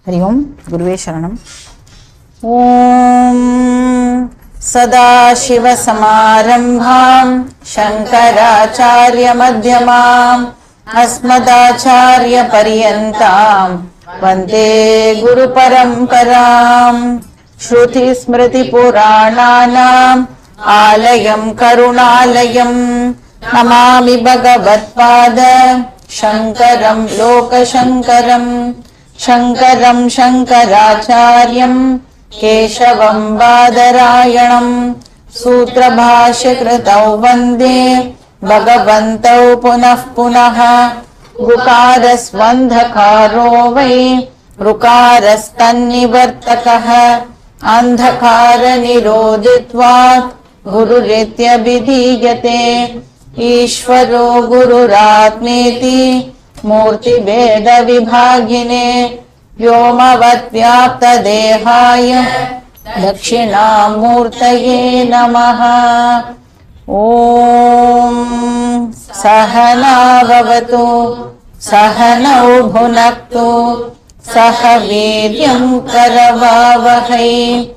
हरि ओं गुरुवे शरणम् ॐ सदाशिवसमारम्भां शङ्कराचार्यमध्यमाम् अस्मदाचार्यपर्यन्तां वन्दे गुरुपरम्पराम् श्रुतिस्मृतिपुराणानाम् आलयं करुणालयम् नमामि भगवत्पाद शङ्करं लोकशङ्करम् शङ्करं शङ्कराचार्यं केशवं बादरायणं सूत्रभाष्यकृतौ वन्दे भगवन्तौ पुनः पुनः ऋकारस्वन्धकारो वै ऋकारस्तन्निवर्तकः अन्धकारनिरोधित्वात् गुरुरित्यभिधीयते ईश्वरो गुरुरात्मेति मूर्तिभेदविभागिने व्योमवद्व्याप्तदेहाय दक्षिणामूर्तये नमः ॐ सहना भवतु सहनौ भुनक्तु सह वीर्यं करवावहै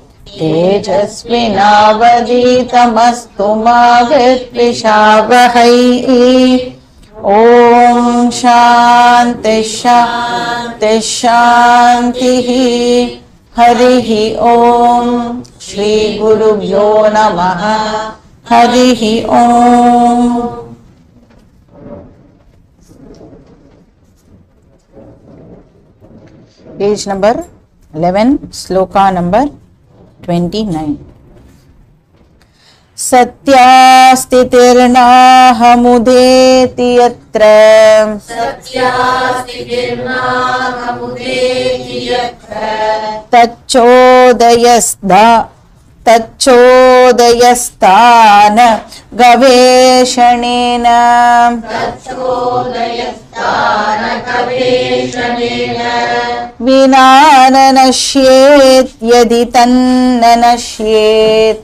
तेजस्विनावधीतमस्तु मा विद्विषावहै ॐ शान्ति शान्ति शान्तिः हरिः ॐ श्रीगुरुभ्यो नमः हरिः ॐ पेज नंबर 11 श्लोका नंबर 29 सत्यास्तितिर्नाहमुदेति यत्र तच्चोदयस्दा तच्चोदयस्तान गवेषणेन विना न नश्येत् यदि तन्न नश्येत्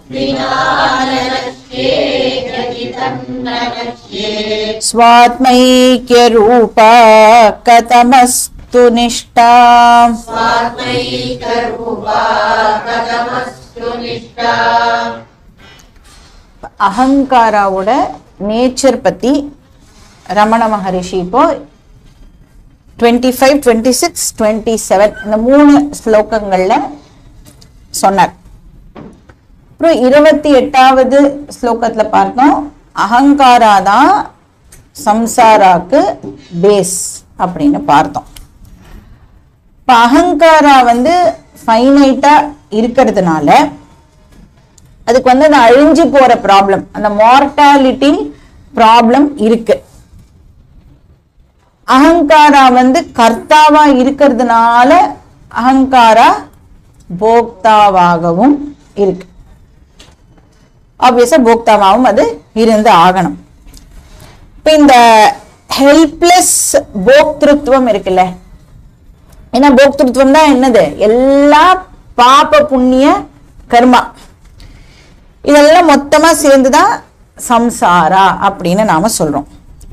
स्वात्मैक्यरूपा कथमस्तु निष्ठा அகங்காராவோட நேச்சர் பத்தி ரமண மகரிஷி இப்போ twenty five twenty six twenty seven இந்த மூணு ஸ்லோகங்கள்ல சொன்னார் அப்புறம் இருபத்தி எட்டாவது ஸ்லோகத்துல பார்த்தோம் அகங்காரா தான் சம்சாராக்கு பேஸ் அப்படின்னு பார்த்தோம் இப்போ அகங்காரா வந்து ஃபைனைட்டா இருக்கிறதுனால அதுக்கு வந்து அந்த அழிஞ்சு போற ப்ராப்ளம் அந்த மார்டாலிட்டி ப்ராப்ளம் இருக்கு அகங்காரா வந்து கர்த்தாவா இருக்கிறதுனால அகங்காரா போக்தாவாகவும் இருக்கு ஆப்வியஸா போக்தாவாகவும் அது இருந்து ஆகணும் இப்ப இந்த ஹெல்ப்லெஸ் போக்திருத்துவம் இருக்குல்ல ஏன்னா போக்திருத்துவம் தான் என்னது எல்லா பாப புண்ணிய கர்மா இதெல்லாம் மொத்தமா சேர்ந்துதான் சம்சாரா அப்படின்னு நாம சொல்றோம்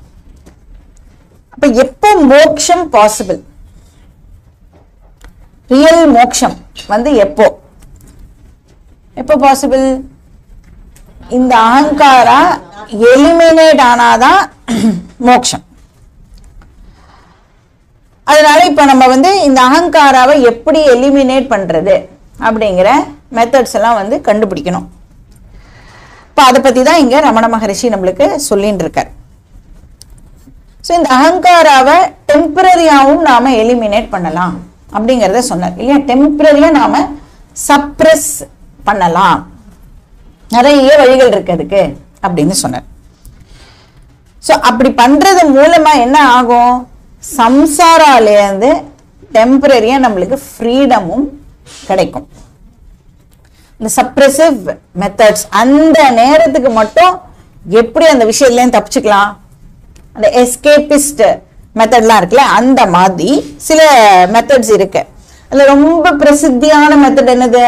அப்ப எப்போ மோக்ஷம் பாசிபிள் ரியல் மோக்ஷம் வந்து எப்போ எப்போ பாசிபிள் இந்த அகங்காரா எலிமினேட் ஆனாதான் மோக்ஷம் அதனால இப்ப நம்ம வந்து இந்த அகங்காராவை எப்படி எலிமினேட் பண்றது அப்படிங்கிற மெத்தட்ஸ் எல்லாம் வந்து கண்டுபிடிக்கணும் இப்போ அதை பற்றி தான் இங்கே ரமண மகரிஷி நம்மளுக்கு சொல்லின்னு இருக்கார் ஸோ இந்த அகங்காராவை டெம்பரரியாகவும் நாம் எலிமினேட் பண்ணலாம் அப்படிங்கிறத சொன்னார் இல்லையா டெம்பரரியாக நாம் சப்ரஸ் பண்ணலாம் நிறைய வழிகள் இருக்கு அதுக்கு அப்படின்னு சொன்னார் ஸோ அப்படி பண்ணுறது மூலமாக என்ன ஆகும் சம்சாராலேருந்து டெம்பரரியாக நம்மளுக்கு ஃப்ரீடமும் கிடைக்கும் இந்த சப்ரெசிவ் மெத்தட்ஸ் அந்த நேரத்துக்கு மட்டும் எப்படி அந்த விஷயத்துலேருந்து தப்பிச்சுக்கலாம் அந்த எஸ்கேபிஸ்ட் மெத்தட்லாம் இருக்குல்ல அந்த மாதிரி சில மெத்தட்ஸ் இருக்கு அதுல ரொம்ப பிரசித்தியான மெத்தட் என்னது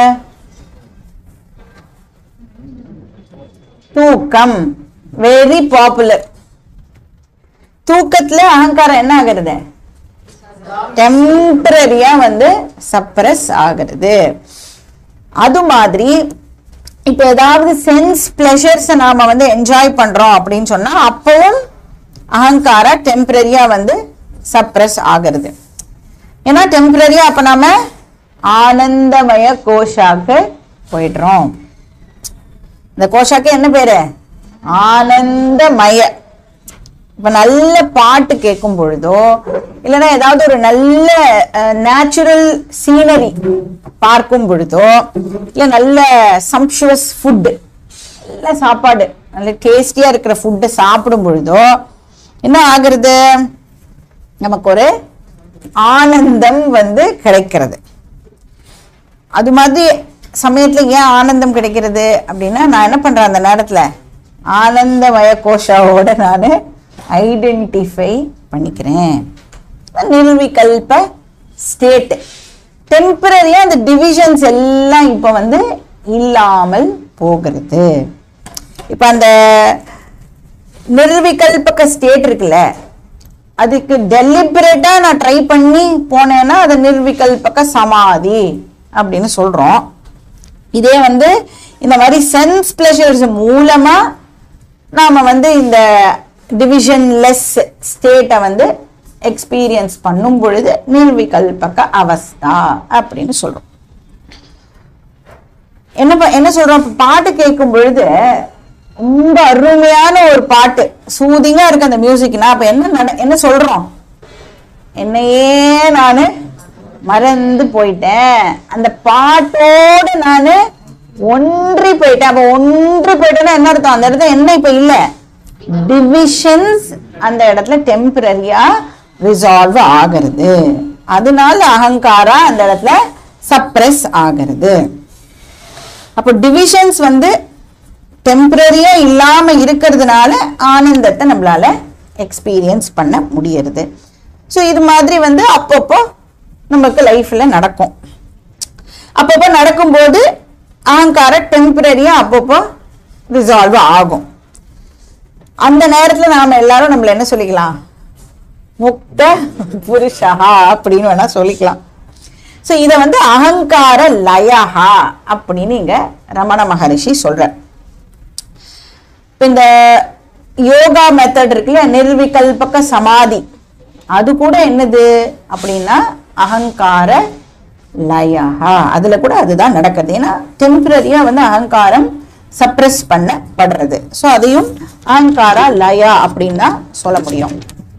தூக்கம் வெரி பாப்புலர் தூக்கத்துல அகங்காரம் என்ன ஆகுறது டெம்பரரியா வந்து சப்ரஸ் ஆகிறது அது மாதிரி இப்போ ஏதாவது சென்ஸ் பிளஷர்ஸை நாம வந்து என்ஜாய் பண்றோம் அப்படின்னு சொன்னா அப்பவும் அகங்காரா டெம்பரரியா வந்து சப்ரஸ் ஆகிறது ஏன்னா டெம்பரரியா அப்ப நாம ஆனந்தமய கோஷாக்கு போயிடுறோம் இந்த கோஷாக்கு என்ன பேரு ஆனந்தமய இப்ப நல்ல பாட்டு கேட்கும் பொழுதோ இல்லைன்னா ஏதாவது ஒரு நல்ல நேச்சுரல் சீனரி பார்க்கும் பொழுதோ இல்ல நல்ல சம்ஷுவஸ் ஃபுட் நல்ல சாப்பாடு நல்ல டேஸ்டியா இருக்கிற ஃபுட்டு சாப்பிடும் பொழுதோ என்ன ஆகுறது நமக்கு ஒரு ஆனந்தம் வந்து கிடைக்கிறது அது மாதிரி சமயத்துல ஏன் ஆனந்தம் கிடைக்கிறது அப்படின்னா நான் என்ன பண்றேன் அந்த நேரத்துல ஆனந்தமய கோஷாவோட நான் ஐடென்டிஃபை பண்ணிக்கிறேன் நிர்விகல்ப ஸ்டேட் டெம்பரரியா அந்த டிவிஷன்ஸ் எல்லாம் இப்போ வந்து இல்லாமல் போகிறது இப்போ அந்த நிர்விகல்பக ஸ்டேட் இருக்குல்ல அதுக்கு டெலிபரேட்டா நான் ட்ரை பண்ணி போனேன்னா அது நிர்விகல்பக சமாதி அப்படின்னு சொல்றோம் இதே வந்து இந்த மாதிரி சென்ஸ் பிளஷர்ஸ் மூலமா நாம வந்து இந்த டிவிஷன்லெஸ் ஸ்டேட்டை வந்து எக்ஸ்பீரியன்ஸ் பண்ணும் பொழுது நிர்விகல்பக அவஸ்தா அப்படின்னு சொல்றோம் என்ன ப- என்ன சொல்றோம் இப்ப பாட்டு கேட்கும் பொழுது ரொம்ப அருமையான ஒரு பாட்டு சூதிங்கா இருக்கு அந்த மியூசிக்னா அப்ப என்ன நட- என்ன சொல்றோம் என்னையே நானு மறந்து போயிட்டேன் அந்த பாட்டோட நானு ஒன்றி போயிட்டேன் அப்ப ஒன்று போயிட்டேன்னா என்ன அர்த்தம் அந்த இடத்துல என்ன இப்ப இல்ல டிவிஷன்ஸ் அந்த இடத்துல டெம்பரரியா ரிசால்வ் ஆகிறது அதனால அகங்காரா அந்த இடத்துல சப்ரஸ் ஆகிறது அப்போ டிவிஷன்ஸ் வந்து டெம்பரரியா இல்லாம இருக்கிறதுனால ஆனந்தத்தை நம்மளால எக்ஸ்பீரியன்ஸ் பண்ண முடியறது ஸோ இது மாதிரி வந்து அப்பப்போ நமக்கு லைஃப்ல நடக்கும் அப்பப்போ நடக்கும்போது அகங்கார டெம்பரரியா அப்பப்போ ரிசால்வ் ஆகும் அந்த நேரத்துல நாம எல்லாரும் நம்மள என்ன சொல்லிக்கலாம் முக்த புருஷா அப்படின்னு வேணா சொல்லிக்கலாம் ஸோ இதை வந்து அகங்கார லயஹா அப்படின்னு இங்க ரமண மகரிஷி சொல்றார் இப்ப இந்த யோகா மெத்தட் இருக்குல்ல நிர்விகல்பக சமாதி அது கூட என்னது அப்படின்னா அகங்கார லயஹா அதுல கூட அதுதான் நடக்குது ஏன்னா டெம்பரரியா வந்து அகங்காரம் சப்ரஸ் பண்ணப்படுறது ஸோ அதையும் அகங்காரா லயா அப்படின்னு தான் சொல்ல முடியும்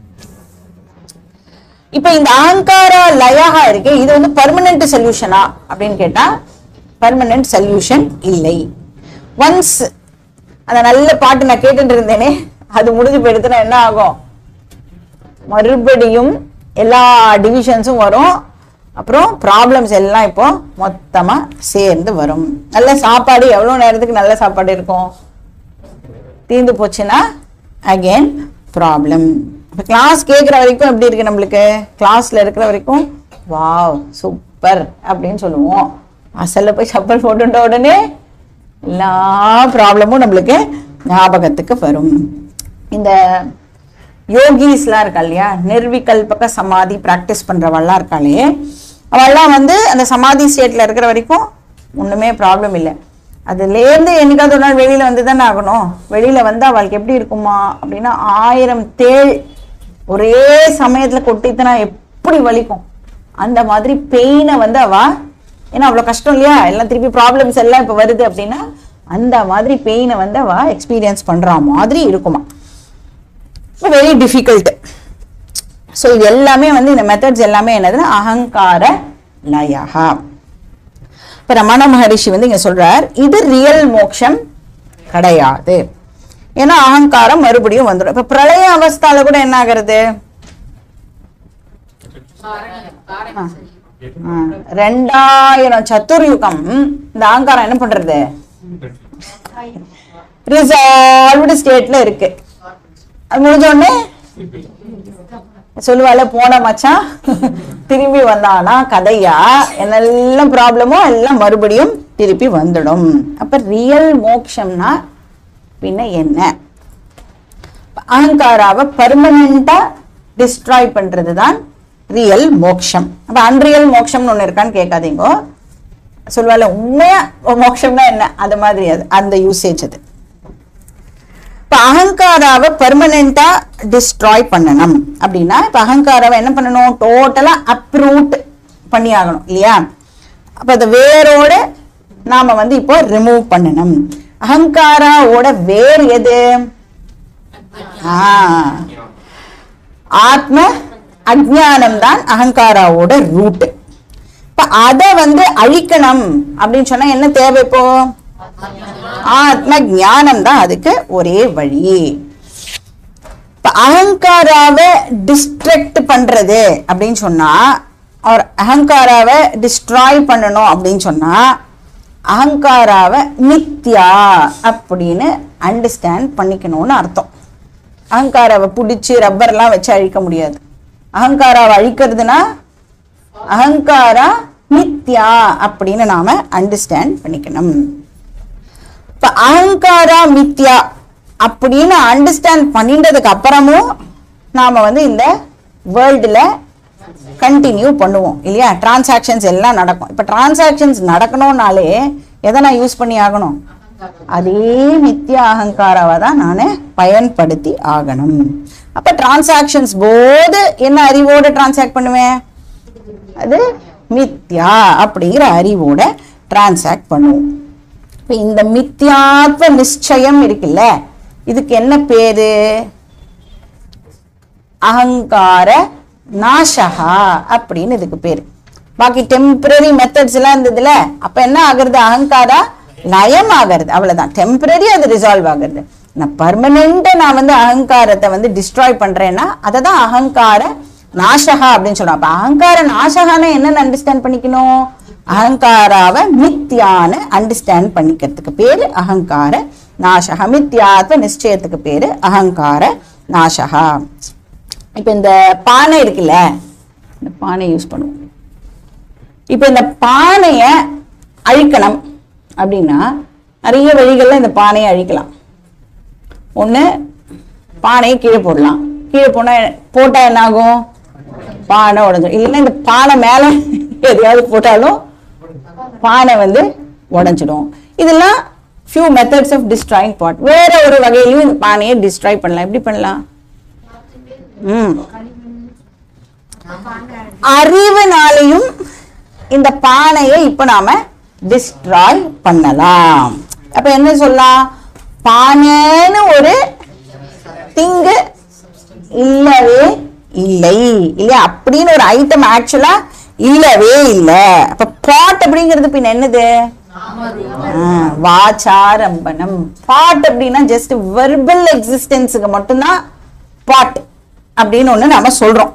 இப்ப இந்த அகங்காரா லயாகா இருக்கு இது வந்து பர்மனன்ட் சொல்யூஷனா அப்படின்னு கேட்டா பர்மனன்ட் சொல்யூஷன் இல்லை ஒன்ஸ் அந்த நல்ல பாட்டு நான் கேட்டுட்டு இருந்தேனே அது முடிஞ்சு போயிடுத்துனா என்ன ஆகும் மறுபடியும் எல்லா டிவிஷன்ஸும் வரும் அப்புறம் ப்ராப்ளம்ஸ் எல்லாம் இப்போ மொத்தமா சேர்ந்து வரும் நல்ல சாப்பாடு எவ்வளவு நேரத்துக்கு நல்ல சாப்பாடு இருக்கும் தீர்ந்து போச்சுன்னா அகைன் ப்ராப்ளம் இப்போ கிளாஸ் கேட்குற வரைக்கும் எப்படி இருக்கு நம்மளுக்கு கிளாஸ்ல இருக்கிற வரைக்கும் வாவ் சூப்பர் அப்படின்னு சொல்லுவோம் அசல்ல போய் சப்பல் போட்டுட்ட உடனே எல்லா ப்ராப்ளமும் நம்மளுக்கு ஞாபகத்துக்கு வரும் இந்த யோகிஸ்லாம் இருக்கா இல்லையா நிர்விகல்பக சமாதி ப்ராக்டிஸ் பண்றவள்லாம் இருக்காளே அவள்லாம் வந்து அந்த சமாதி ஸ்டேட்ல இருக்கிற வரைக்கும் ஒண்ணுமே ப்ராப்ளம் இல்லை அதுலேருந்து என்னைக்காவது ஒரு நாள் வெளியில வந்து தானே ஆகணும் வெளியில வந்து அவளுக்கு எப்படி இருக்குமா அப்படின்னா ஆயிரம் தேள் ஒரே சமயத்துல கொட்டித்தனா எப்படி வலிக்கும் அந்த மாதிரி பெயினை வந்து அவ ஏன்னா அவ்வளோ கஷ்டம் இல்லையா எல்லாம் திருப்பி ப்ராப்ளம்ஸ் எல்லாம் இப்போ வருது அப்படின்னா அந்த மாதிரி பெயினை வந்து அவ எக்ஸ்பீரியன்ஸ் பண்ற மாதிரி இருக்குமா வெரி டிஃபிகல்ட் ஸோ இது எல்லாமே வந்து இந்த மெத்தட்ஸ் எல்லாமே என்னதுன்னா அகங்கார லயஹா இப்போ ரமண மகரிஷி வந்து இங்க சொல்றார் இது ரியல் மோட்சம் கிடையாது ஏன்னா அகங்காரம் மறுபடியும் வந்துடும் இப்ப பிரளய அவஸ்தால கூட என்ன ஆகுறது ஆ. ஆ. ரெண்டாயிரம் சத்துர்யுகம் இந்த அகங்காரம் என்ன பண்றது ரிசால்வ்டு ஸ்டேட்ல இருக்கு அது முடிஞ்ச உடனே சொல்லுவாள் போன மச்சான் திரும்பி வந்தானா கதையா என்னெல்லாம் ப்ராப்ளமோ எல்லாம் மறுபடியும் திருப்பி வந்துடும் அப்ப ரியல் மோக்ஷம்னா பின்ன என்ன அகங்காராவை பர்மனண்டா டிஸ்ட்ராய் பண்றது தான் ரியல் மோக்ஷம் அப்ப அன்ரியல் மோக்ஷம்னு ஒண்ணு இருக்கான்னு கேட்காதீங்க சொல்லுவாள் உண்மையா மோட்சம்னா என்ன அது மாதிரி அது அந்த யூசேஜ் அது இப்ப அகங்காராவை பெர்மனண்டா டிஸ்ட்ராய் பண்ணணும் அப்படின்னா இப்ப அகங்காராவை என்ன பண்ணணும் டோட்டலா அப்ரூட் பண்ணி ஆகணும் இல்லையா அப்ப அதை வேரோட நாம வந்து இப்போ ரிமூவ் பண்ணணும் அகங்காராவோட வேர் எது ஆ ஆத்ம அஜ்ஞானம் தான் அகங்காராவோட ரூட் இப்ப அத வந்து அழிக்கணும் அப்படின்னு சொன்னா என்ன தேவை இப்போ ஆத்ம ஞானம் தான் அதுக்கு ஒரே வழி இப்ப அகங்காராவை டிஸ்ட்ரக்ட் பண்றது அப்படின்னு சொன்னா அவர் அகங்காராவை டிஸ்ட்ராய் பண்ணணும் அப்படின்னு சொன்னா அகங்காராவை மித்யா அப்படின்னு அண்டர்ஸ்டாண்ட் பண்ணிக்கணும்னு அர்த்தம் அகங்காராவை பிடிச்சி ரப்பர்லாம் வச்சு அழிக்க முடியாது அகங்காராவை அழிக்கிறதுனா அகங்காரா மித்யா அப்படின்னு நாம அண்டர்ஸ்டாண்ட் பண்ணிக்கணும் இப்ப அகங்காரா மித்யா அப்படின்னு அண்டர்ஸ்டாண்ட் பண்ணிட்டதுக்கு அப்புறமும் நாம வந்து இந்த வேர்ல்டுல கண்டினியூ பண்ணுவோம் இல்லையா டிரான்சாக்ஷன்ஸ் எல்லாம் நடக்கும் இப்ப டிரான்சாக்ஷன்ஸ் நடக்கணும்னாலே எதை நான் யூஸ் பண்ணி ஆகணும் அதே மித்யா அகங்காராவை தான் நான் பயன்படுத்தி ஆகணும் அப்ப டிரான்சாக்ஷன்ஸ் போது என்ன அறிவோட டிரான்சாக்ட் பண்ணுவேன் அது மித்யா அப்படிங்கிற அறிவோட டிரான்சாக்ட் பண்ணுவோம் இப்ப இந்த மித்யாத்வ நிச்சயம் இருக்குல்ல இதுக்கு என்ன பேரு அகங்கார நாசகா அப்படின்னு இதுக்கு பேரு பாக்கி டெம்பரரி மெத்தட்ஸ் எல்லாம் இருந்ததுல அப்ப என்ன ஆகுறது அகங்காரா லயம் ஆகிறது அவ்வளவுதான் டெம்பரரி அது ரிசால்வ் ஆகுறது நான் பர்மனெண்டா நான் வந்து அகங்காரத்தை வந்து டிஸ்ட்ராய் பண்றேன்னா அதை தான் அகங்கார நாசகா அப்படின்னு சொல்றோம் அப்ப அகங்கார நாசகான என்னன்னு அண்டர்ஸ்டாண்ட் பண்ணிக்கணும் அகங்காராவை மித்யான்னு அண்டர்ஸ்டாண்ட் பண்ணிக்கிறதுக்கு பேரு அகங்கார நாசகா மித்யாத்வ நிச்சயத்துக்கு பேரு அகங்கார நாசகா இப்ப இந்த பானை இருக்குல்ல இந்த பானை யூஸ் பண்ணுவோம் இப்ப இந்த பானைய அழிக்கணும் அப்படின்னா நிறைய வழிகள்ல இந்த பானையை அழிக்கலாம் ஒண்ணு பானையை கீழே போடலாம் கீழே போனா போட்டா என்ன ஆகும் பானை உடஞ்சிடும் இல்லைன்னா இந்த பானை மேல எதையாவது போட்டாலும் பானை வந்து உடைஞ்சிடும் இதெல்லாம் few methods of destroying pot வேற ஒரு வகையிலையும் இந்த பானையை டிஸ்ட்ராய் பண்ணலாம் எப்படி பண்ணலாம் ம் அறிவுனாலையும் இந்த பானையை இப்ப நாம டிஸ்ட்ராய் பண்ணலாம் அப்ப என்ன சொல்லலாம் பானைன்னு ஒரு திங்கு இல்லவே இல்லை இல்லையா அப்படின்னு ஒரு ஐட்டம் ஆக்சுவலா இல்லவே இல்லை அப்ப பாட் அப்படிங்கிறது பின்ன என்னது ஆ, வாச்சாரம்பணம் பாட் அப்படின்னா ஜஸ்ட் வெர்பல் எக்ஸிஸ்டன்ஸுக்கு மட்டும்தான் பாட் அப்படின்னு ஒண்ணு நாம சொல்றோம்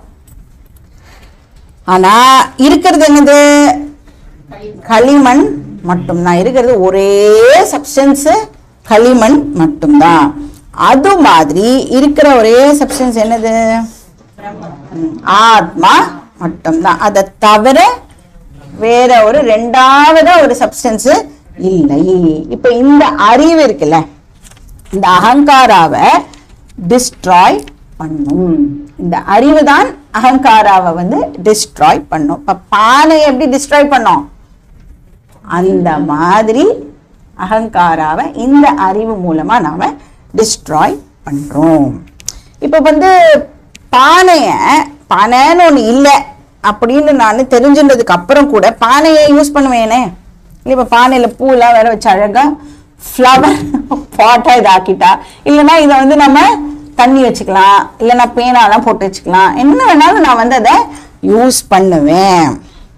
ஆனா இருக்கிறது என்னது களிமண் மட்டும்தான் இருக்கிறது ஒரே சப்ஸ்டன்ஸ் களிமண் மட்டும்தான் அது மாதிரி இருக்கிற ஒரே சப்ஸ்டன்ஸ் என்னது ம், ஆத்மா மட்டும்தான் அதை தவிர வேற ஒரு ரெண்டாவதா ஒரு சப்ஸ்டன்ஸ் இல்லை இப்ப இந்த அறிவு இருக்குல்ல இந்த அகங்காராவை டிஸ்ட்ராய் பண்ணும் இந்த அறிவு தான் அகங்காராவை வந்து டிஸ்ட்ராய் பண்ணும் இப்ப பானை எப்படி டிஸ்ட்ராய் பண்ணோம் அந்த மாதிரி அகங்காராவை இந்த அறிவு மூலமா நாம டிஸ்ட்ராய் பண்றோம் இப்ப வந்து பானைய பானைன்னு ஒண்ணு இல்லை அப்படின்னு நான் தெரிஞ்சுன்றதுக்கு அப்புறம் கூட பானையை யூஸ் பண்ணுவேனே இல்லை இப்ப பானையில பூலாம் வேற வச்சு அழகா ஃப்ளவர் பாட்டா இதை ஆக்கிட்டா இல்லைன்னா இதை வந்து நம்ம தண்ணி வச்சுக்கலாம் இல்லைன்னா பேனாலாம் போட்டு வச்சுக்கலாம் என்ன வேணாலும் நான் வந்து அதை யூஸ் பண்ணுவேன்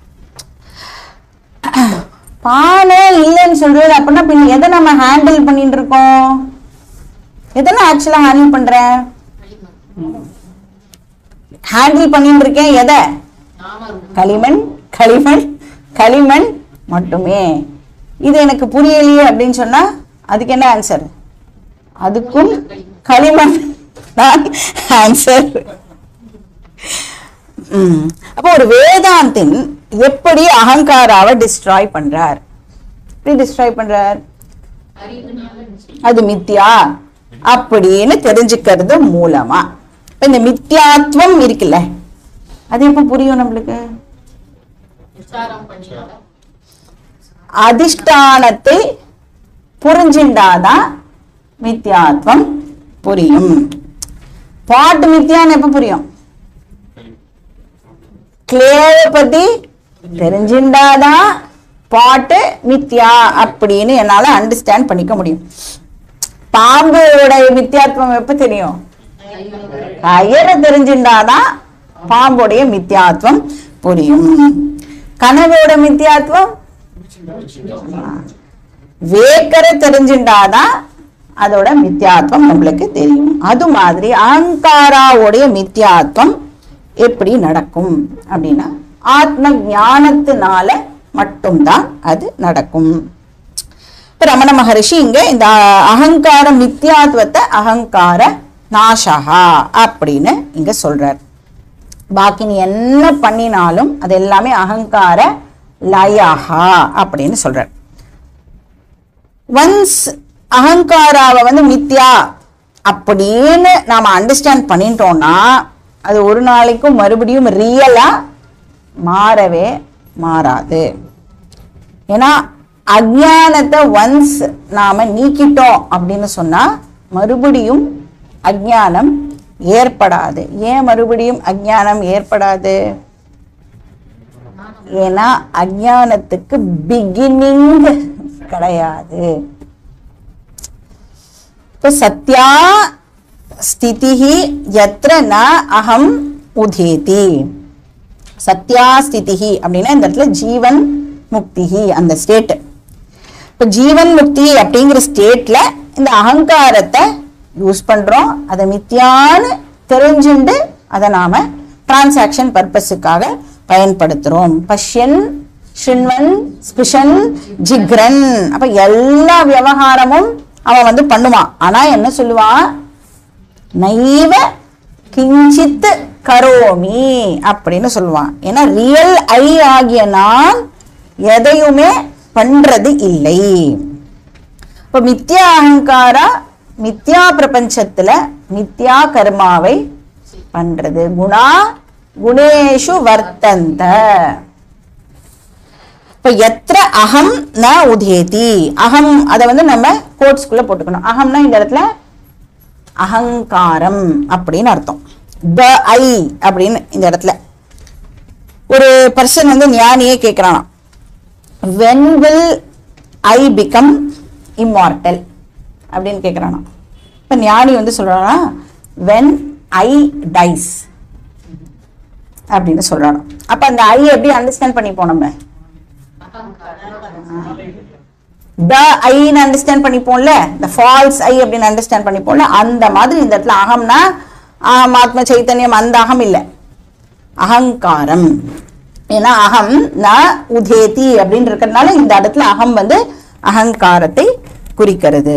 பானை இல்லைன்னு சொல்றது அப்படின்னா பின்ன எதை நம்ம ஹேண்டில் பண்ணிட்டு இருக்கோம் எதை நான் ஆக்சுவலா ஹேண்டில் பண்றேன் ஹேண்டில் பண்ணிட்டு இருக்கேன் எதை களிமண் களிமண் களிமண் மட்டுமே இது எனக்கு புரியலையே அப்படின்னு சொன்னா அதுக்கு என்ன ஆன்சர் அதுக்கும் களிமண் தான் ஆன்சர் ம். அப்போ ஒரு வேதாந்தின் எப்படி அகங்காராவை டிஸ்ட்ராய் பண்றார் எப்படி டிஸ்ட்ராய் பண்றார் அது மித்யா அப்படின்னு தெரிஞ்சுக்கிறது மூலமா இப்ப இந்த மித்யாத்வம் இருக்குல்ல அது எப்போ புரியும் நம்மளுக்கு விசாரம் பண்ணினாலும் அதிஷ்டானத்தை புரிஞ்சிண்டாதான் மித்யாத்வம் புரியும் பாட்டு மித்யான்னு எப்ப புரியும் கிளேவை பத்தி தெரிஞ்சிண்டாதான் பாட்டு மித்யா அப்படின்னு என்னால அண்டர்ஸ்டாண்ட் பண்ணிக்க முடியும் பாம்போட மித்யாத்வம் எப்ப தெரியும் கயரை தெரிஞ்சிண்டாதான் பாம்போடைய மித்யாத்வம் புரியும் கனவோட மித்யாத்வம் வேக்கரை தெரிஞ்சுட்டாதான் அதோட மித்யாத்வம் நம்மளுக்கு தெரியும் அது மாதிரி அகங்காராவுடைய மித்யாத்வம் எப்படி நடக்கும் அப்படின்னா ஆத்ம ஞானத்தினால மட்டும்தான் அது நடக்கும் இப்ப ரமண மகரிஷி இங்க இந்த அகங்கார மித்யாத்வத்தை அகங்கார நாசகா அப்படின்னு இங்க சொல்றார் பாக்கி நீ என்ன பண்ணினாலும் அது எல்லாமே அகங்கார லயஹா அப்படின்னு சொல்றார் ஒன்ஸ் அகங்காராவை வந்து மித்யா அப்படின்னு நாம அண்டர்ஸ்டாண்ட் பண்ணிட்டோம்னா அது ஒரு நாளைக்கும் மறுபடியும் ரியலா மாறவே மாறாது ஏன்னா அஜ்ஞானத்தை ஒன்ஸ் நாம நீக்கிட்டோம் அப்படின்னு சொன்னா மறுபடியும் அஜ்ஞானம் ஏற்படாது ஏன் மறுபடியும் அஜ்ஞானம் ஏற்படாது ஏன்னா அஜ்ஞானத்துக்கு பிகினிங் கிடையாது இப்போ சத்யா ஸ்திதிஹி யத்ர ந அகம் உதேதி சத்யா ஸ்திதிஹி அப்படின்னா இந்த இடத்துல ஜீவன் முக்திஹி அந்த ஸ்டேட் இப்போ ஜீவன் முக்தி அப்படிங்கிற ஸ்டேட்ல இந்த அகங்காரத்தை யூஸ் பண்றோம் அதை மித்தியான்னு தெரிஞ்சுண்டு அதை நாம டிரான்சாக்ஷன் பர்பஸுக்காக பயன்படுத்துறோம் பஷ்யன் ஷின்வன் ஸ்பிஷன் ஜிக்ரன் அப்ப எல்லா விவகாரமும் அவன் வந்து பண்ணுவான் ஆனா என்ன சொல்லுவான் நைவ கிஞ்சித் கரோமி அப்படின்னு சொல்லுவான் ஏன்னா ரியல் ஐ ஆகிய நான் எதையுமே பண்றது இல்லை இப்ப மித்யா அகங்காரா மித்யா பிரபஞ்சத்துல மித்யா கர்மாவை பண்றது குணா குணேஷு வர்த்தந்த இப்ப எத்திர அகம் ந உதேதி அகம் அதை வந்து நம்ம கோட்ஸ்குள்ள போட்டுக்கணும் அகம்னா இந்த இடத்துல அகங்காரம் அப்படின்னு அர்த்தம் த ஐ அப்படின்னு இந்த இடத்துல ஒரு பர்சன் வந்து ஞானியே கேட்கிறானாம் when will I become immortal அப்படின்னு கேட்குறானாம் இப்போ ஞானி வந்து சொல்கிறானா வென் ஐ டைஸ் அப்படின்னு சொல்கிறானாம் அப்போ அந்த ஐ எப்படி அண்டர்ஸ்டாண்ட் பண்ணிப்போம் நம்ம த ஐன்னு அண்டர்ஸ்டாண்ட் பண்ணிப்போம்ல இந்த ஃபால்ஸ் ஐ அப்படின்னு அண்டர்ஸ்டாண்ட் பண்ணிப்போம்ல அந்த மாதிரி இந்த இடத்துல அகம்னா ஆம், ஆத்ம சைத்தன்யம் அந்த அகம் இல்லை அகங்காரம் ஏன்னா அகம் ந உதேதி அப்படின்னு இருக்கிறதுனால இந்த இடத்துல அகம் வந்து அகங்காரத்தை குறிக்கிறது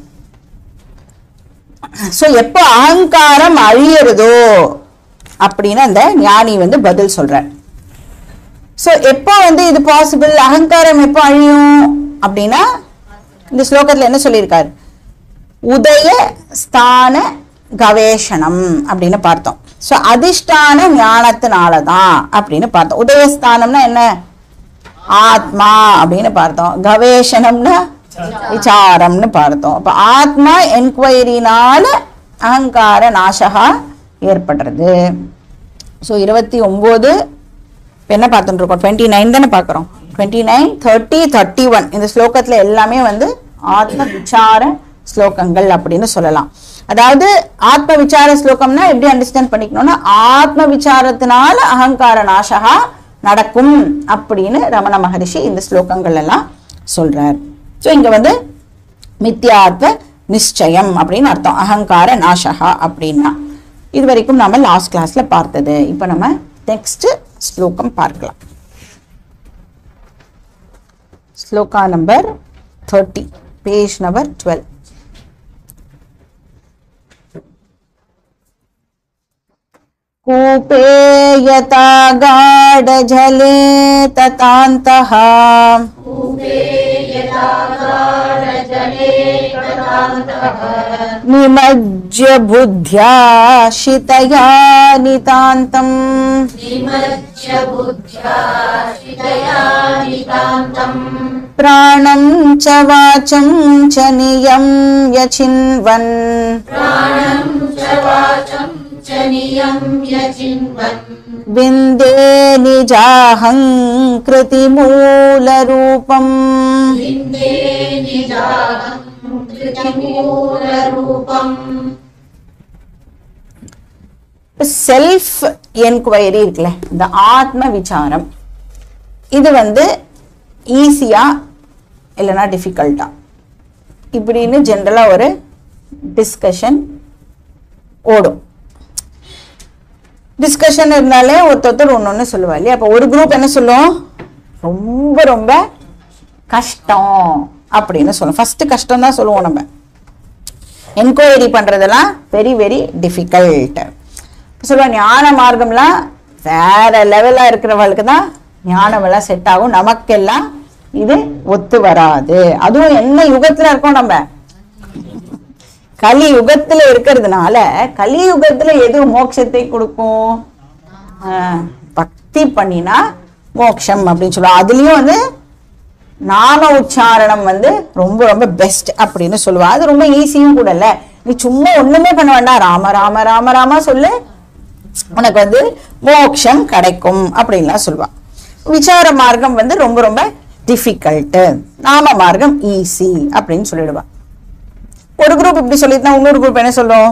ஸோ எப்போ அகங்காரம் அழியறதோ அப்படின்னு அந்த ஞானி வந்து பதில் சொல்றார் ஸோ எப்போ வந்து இது பாசிபிள் அகங்காரம் எப்போ அழியும் அப்படின்னா இந்த ஸ்லோகத்தில் என்ன சொல்லியிருக்காரு உதய ஸ்தான கவேஷணம் அப்படின்னு பார்த்தோம் ஸோ அதிஷ்டான ஞானத்தினால தான் அப்படின்னு பார்த்தோம் உதயஸ்தானம்னா என்ன ஆத்மா அப்படின்னு பார்த்தோம் கவேஷணம்னா விசாரம்னு பார்த்தோம் அப்போ ஆத்மா என்கொயரினால அகங்கார நாசகா ஏற்படுறது ஸோ இருபத்தி ஒம்பது இப்போ என்ன பார்த்துட்டு இருக்கோம் டுவெண்ட்டி நைன் தானே பார்க்குறோம் twenty nine thirty thirty one இந்த ஸ்லோகத்தில் எல்லாமே வந்து ஆத்ம விசார ஸ்லோகங்கள் அப்படின்னு சொல்லலாம் அதாவது ஆத்ம விசார ஸ்லோகம்னா எப்படி அண்டர்ஸ்டாண்ட் பண்ணிக்கணும்னா ஆத்ம விசாரத்தினால அகங்கார நாசகா நடக்கும் அப்படின்னு ரமண மகரிஷி இந்த ஸ்லோகங்கள் எல்லாம் சொல்றார் ஸோ இங்க வந்து மித்யாத்வ நிச்சயம் அப்படின்னு அர்த்தம் அகங்கார நாசகா அப்படின்னா இது வரைக்கும் நாம லாஸ்ட் கிளாஸ்ல பார்த்தது இப்போ நம்ம நெக்ஸ்ட் ஸ்லோகம் பார்க்கலாம் ஸ்லோகா number thirty page number twelve कूपे यथा गाढजले ततान्तः कूपे यथा गाढजले तथा निमज्य बुद्ध्या शितया नितान्तम् निमज्य बुद्ध्या शितया नितान्तम् प्राणं च वाचं च नियम्य चिन्वन् प्राणं च वाचं च नियम्य चिन्वन् विन्दे निजाहङ्कृतिमूलरूपम् विन्दे निजाहं कृतिमूलरूपम् செல்ஃப் என்கொயரி இருக்குல்ல இந்த ஆத்ம விசாரம் இது வந்து ஈஸியா இல்லைன்னா டிஃபிகல்ட்டா இப்படின்னு ஜென்ரலா ஒரு டிஸ்கஷன் ஓடும் டிஸ்கஷன் இருந்தாலே ஒருத்தர் ஒன்று ஒன்று சொல்லுவா இல்லையா அப்போ ஒரு குரூப் என்ன சொல்லும் ரொம்ப ரொம்ப கஷ்டம் அப்படின்னு சொல்லும் ஃபர்ஸ்ட் கஷ்டம் தான் சொல்லுவோம் நம்ம என்கொயரி பண்றதெல்லாம் வெரி வெரி டிஃபிகல்ட் சொல்லுவா ஞான மார்க்கம்லாம் வேற லெவலா இருக்கிறவங்களுக்கு தான் ஞானம் எல்லாம் செட் ஆகும் நமக்கெல்லாம் இது ஒத்து வராது அதுவும் என்ன யுகத்துல இருக்கோம் நம்ம கலி யுகத்துல இருக்கிறதுனால கலி யுகத்துல எது மோட்சத்தை கொடுக்கும் ஆஹ், பக்தி பண்ணினா மோட்சம் அப்படின்னு சொல்லுவோம் அதுலயும் வந்து நாம உச்சாரணம் வந்து ரொம்ப ரொம்ப பெஸ்ட் அப்படின்னு சொல்லுவா அது ரொம்ப ஈஸியும் கூட இல்ல நீ சும்மா ஒண்ணுமே பண்ண வேண்டாம் ராம ராம ராம ராமா சொல்லு உனக்கு வந்து மோட்சம் கிடைக்கும் அப்படின்லாம் சொல்லுவா விசார மார்க்கம் வந்து ரொம்ப ரொம்ப டிஃபிகல்ட் நாம மார்க்கம் ஈஸி அப்படின்னு சொல்லிடுவா ஒரு குரூப் இப்படி சொல்லிட்டுனா இன்னொரு குரூப் என்ன சொல்லும்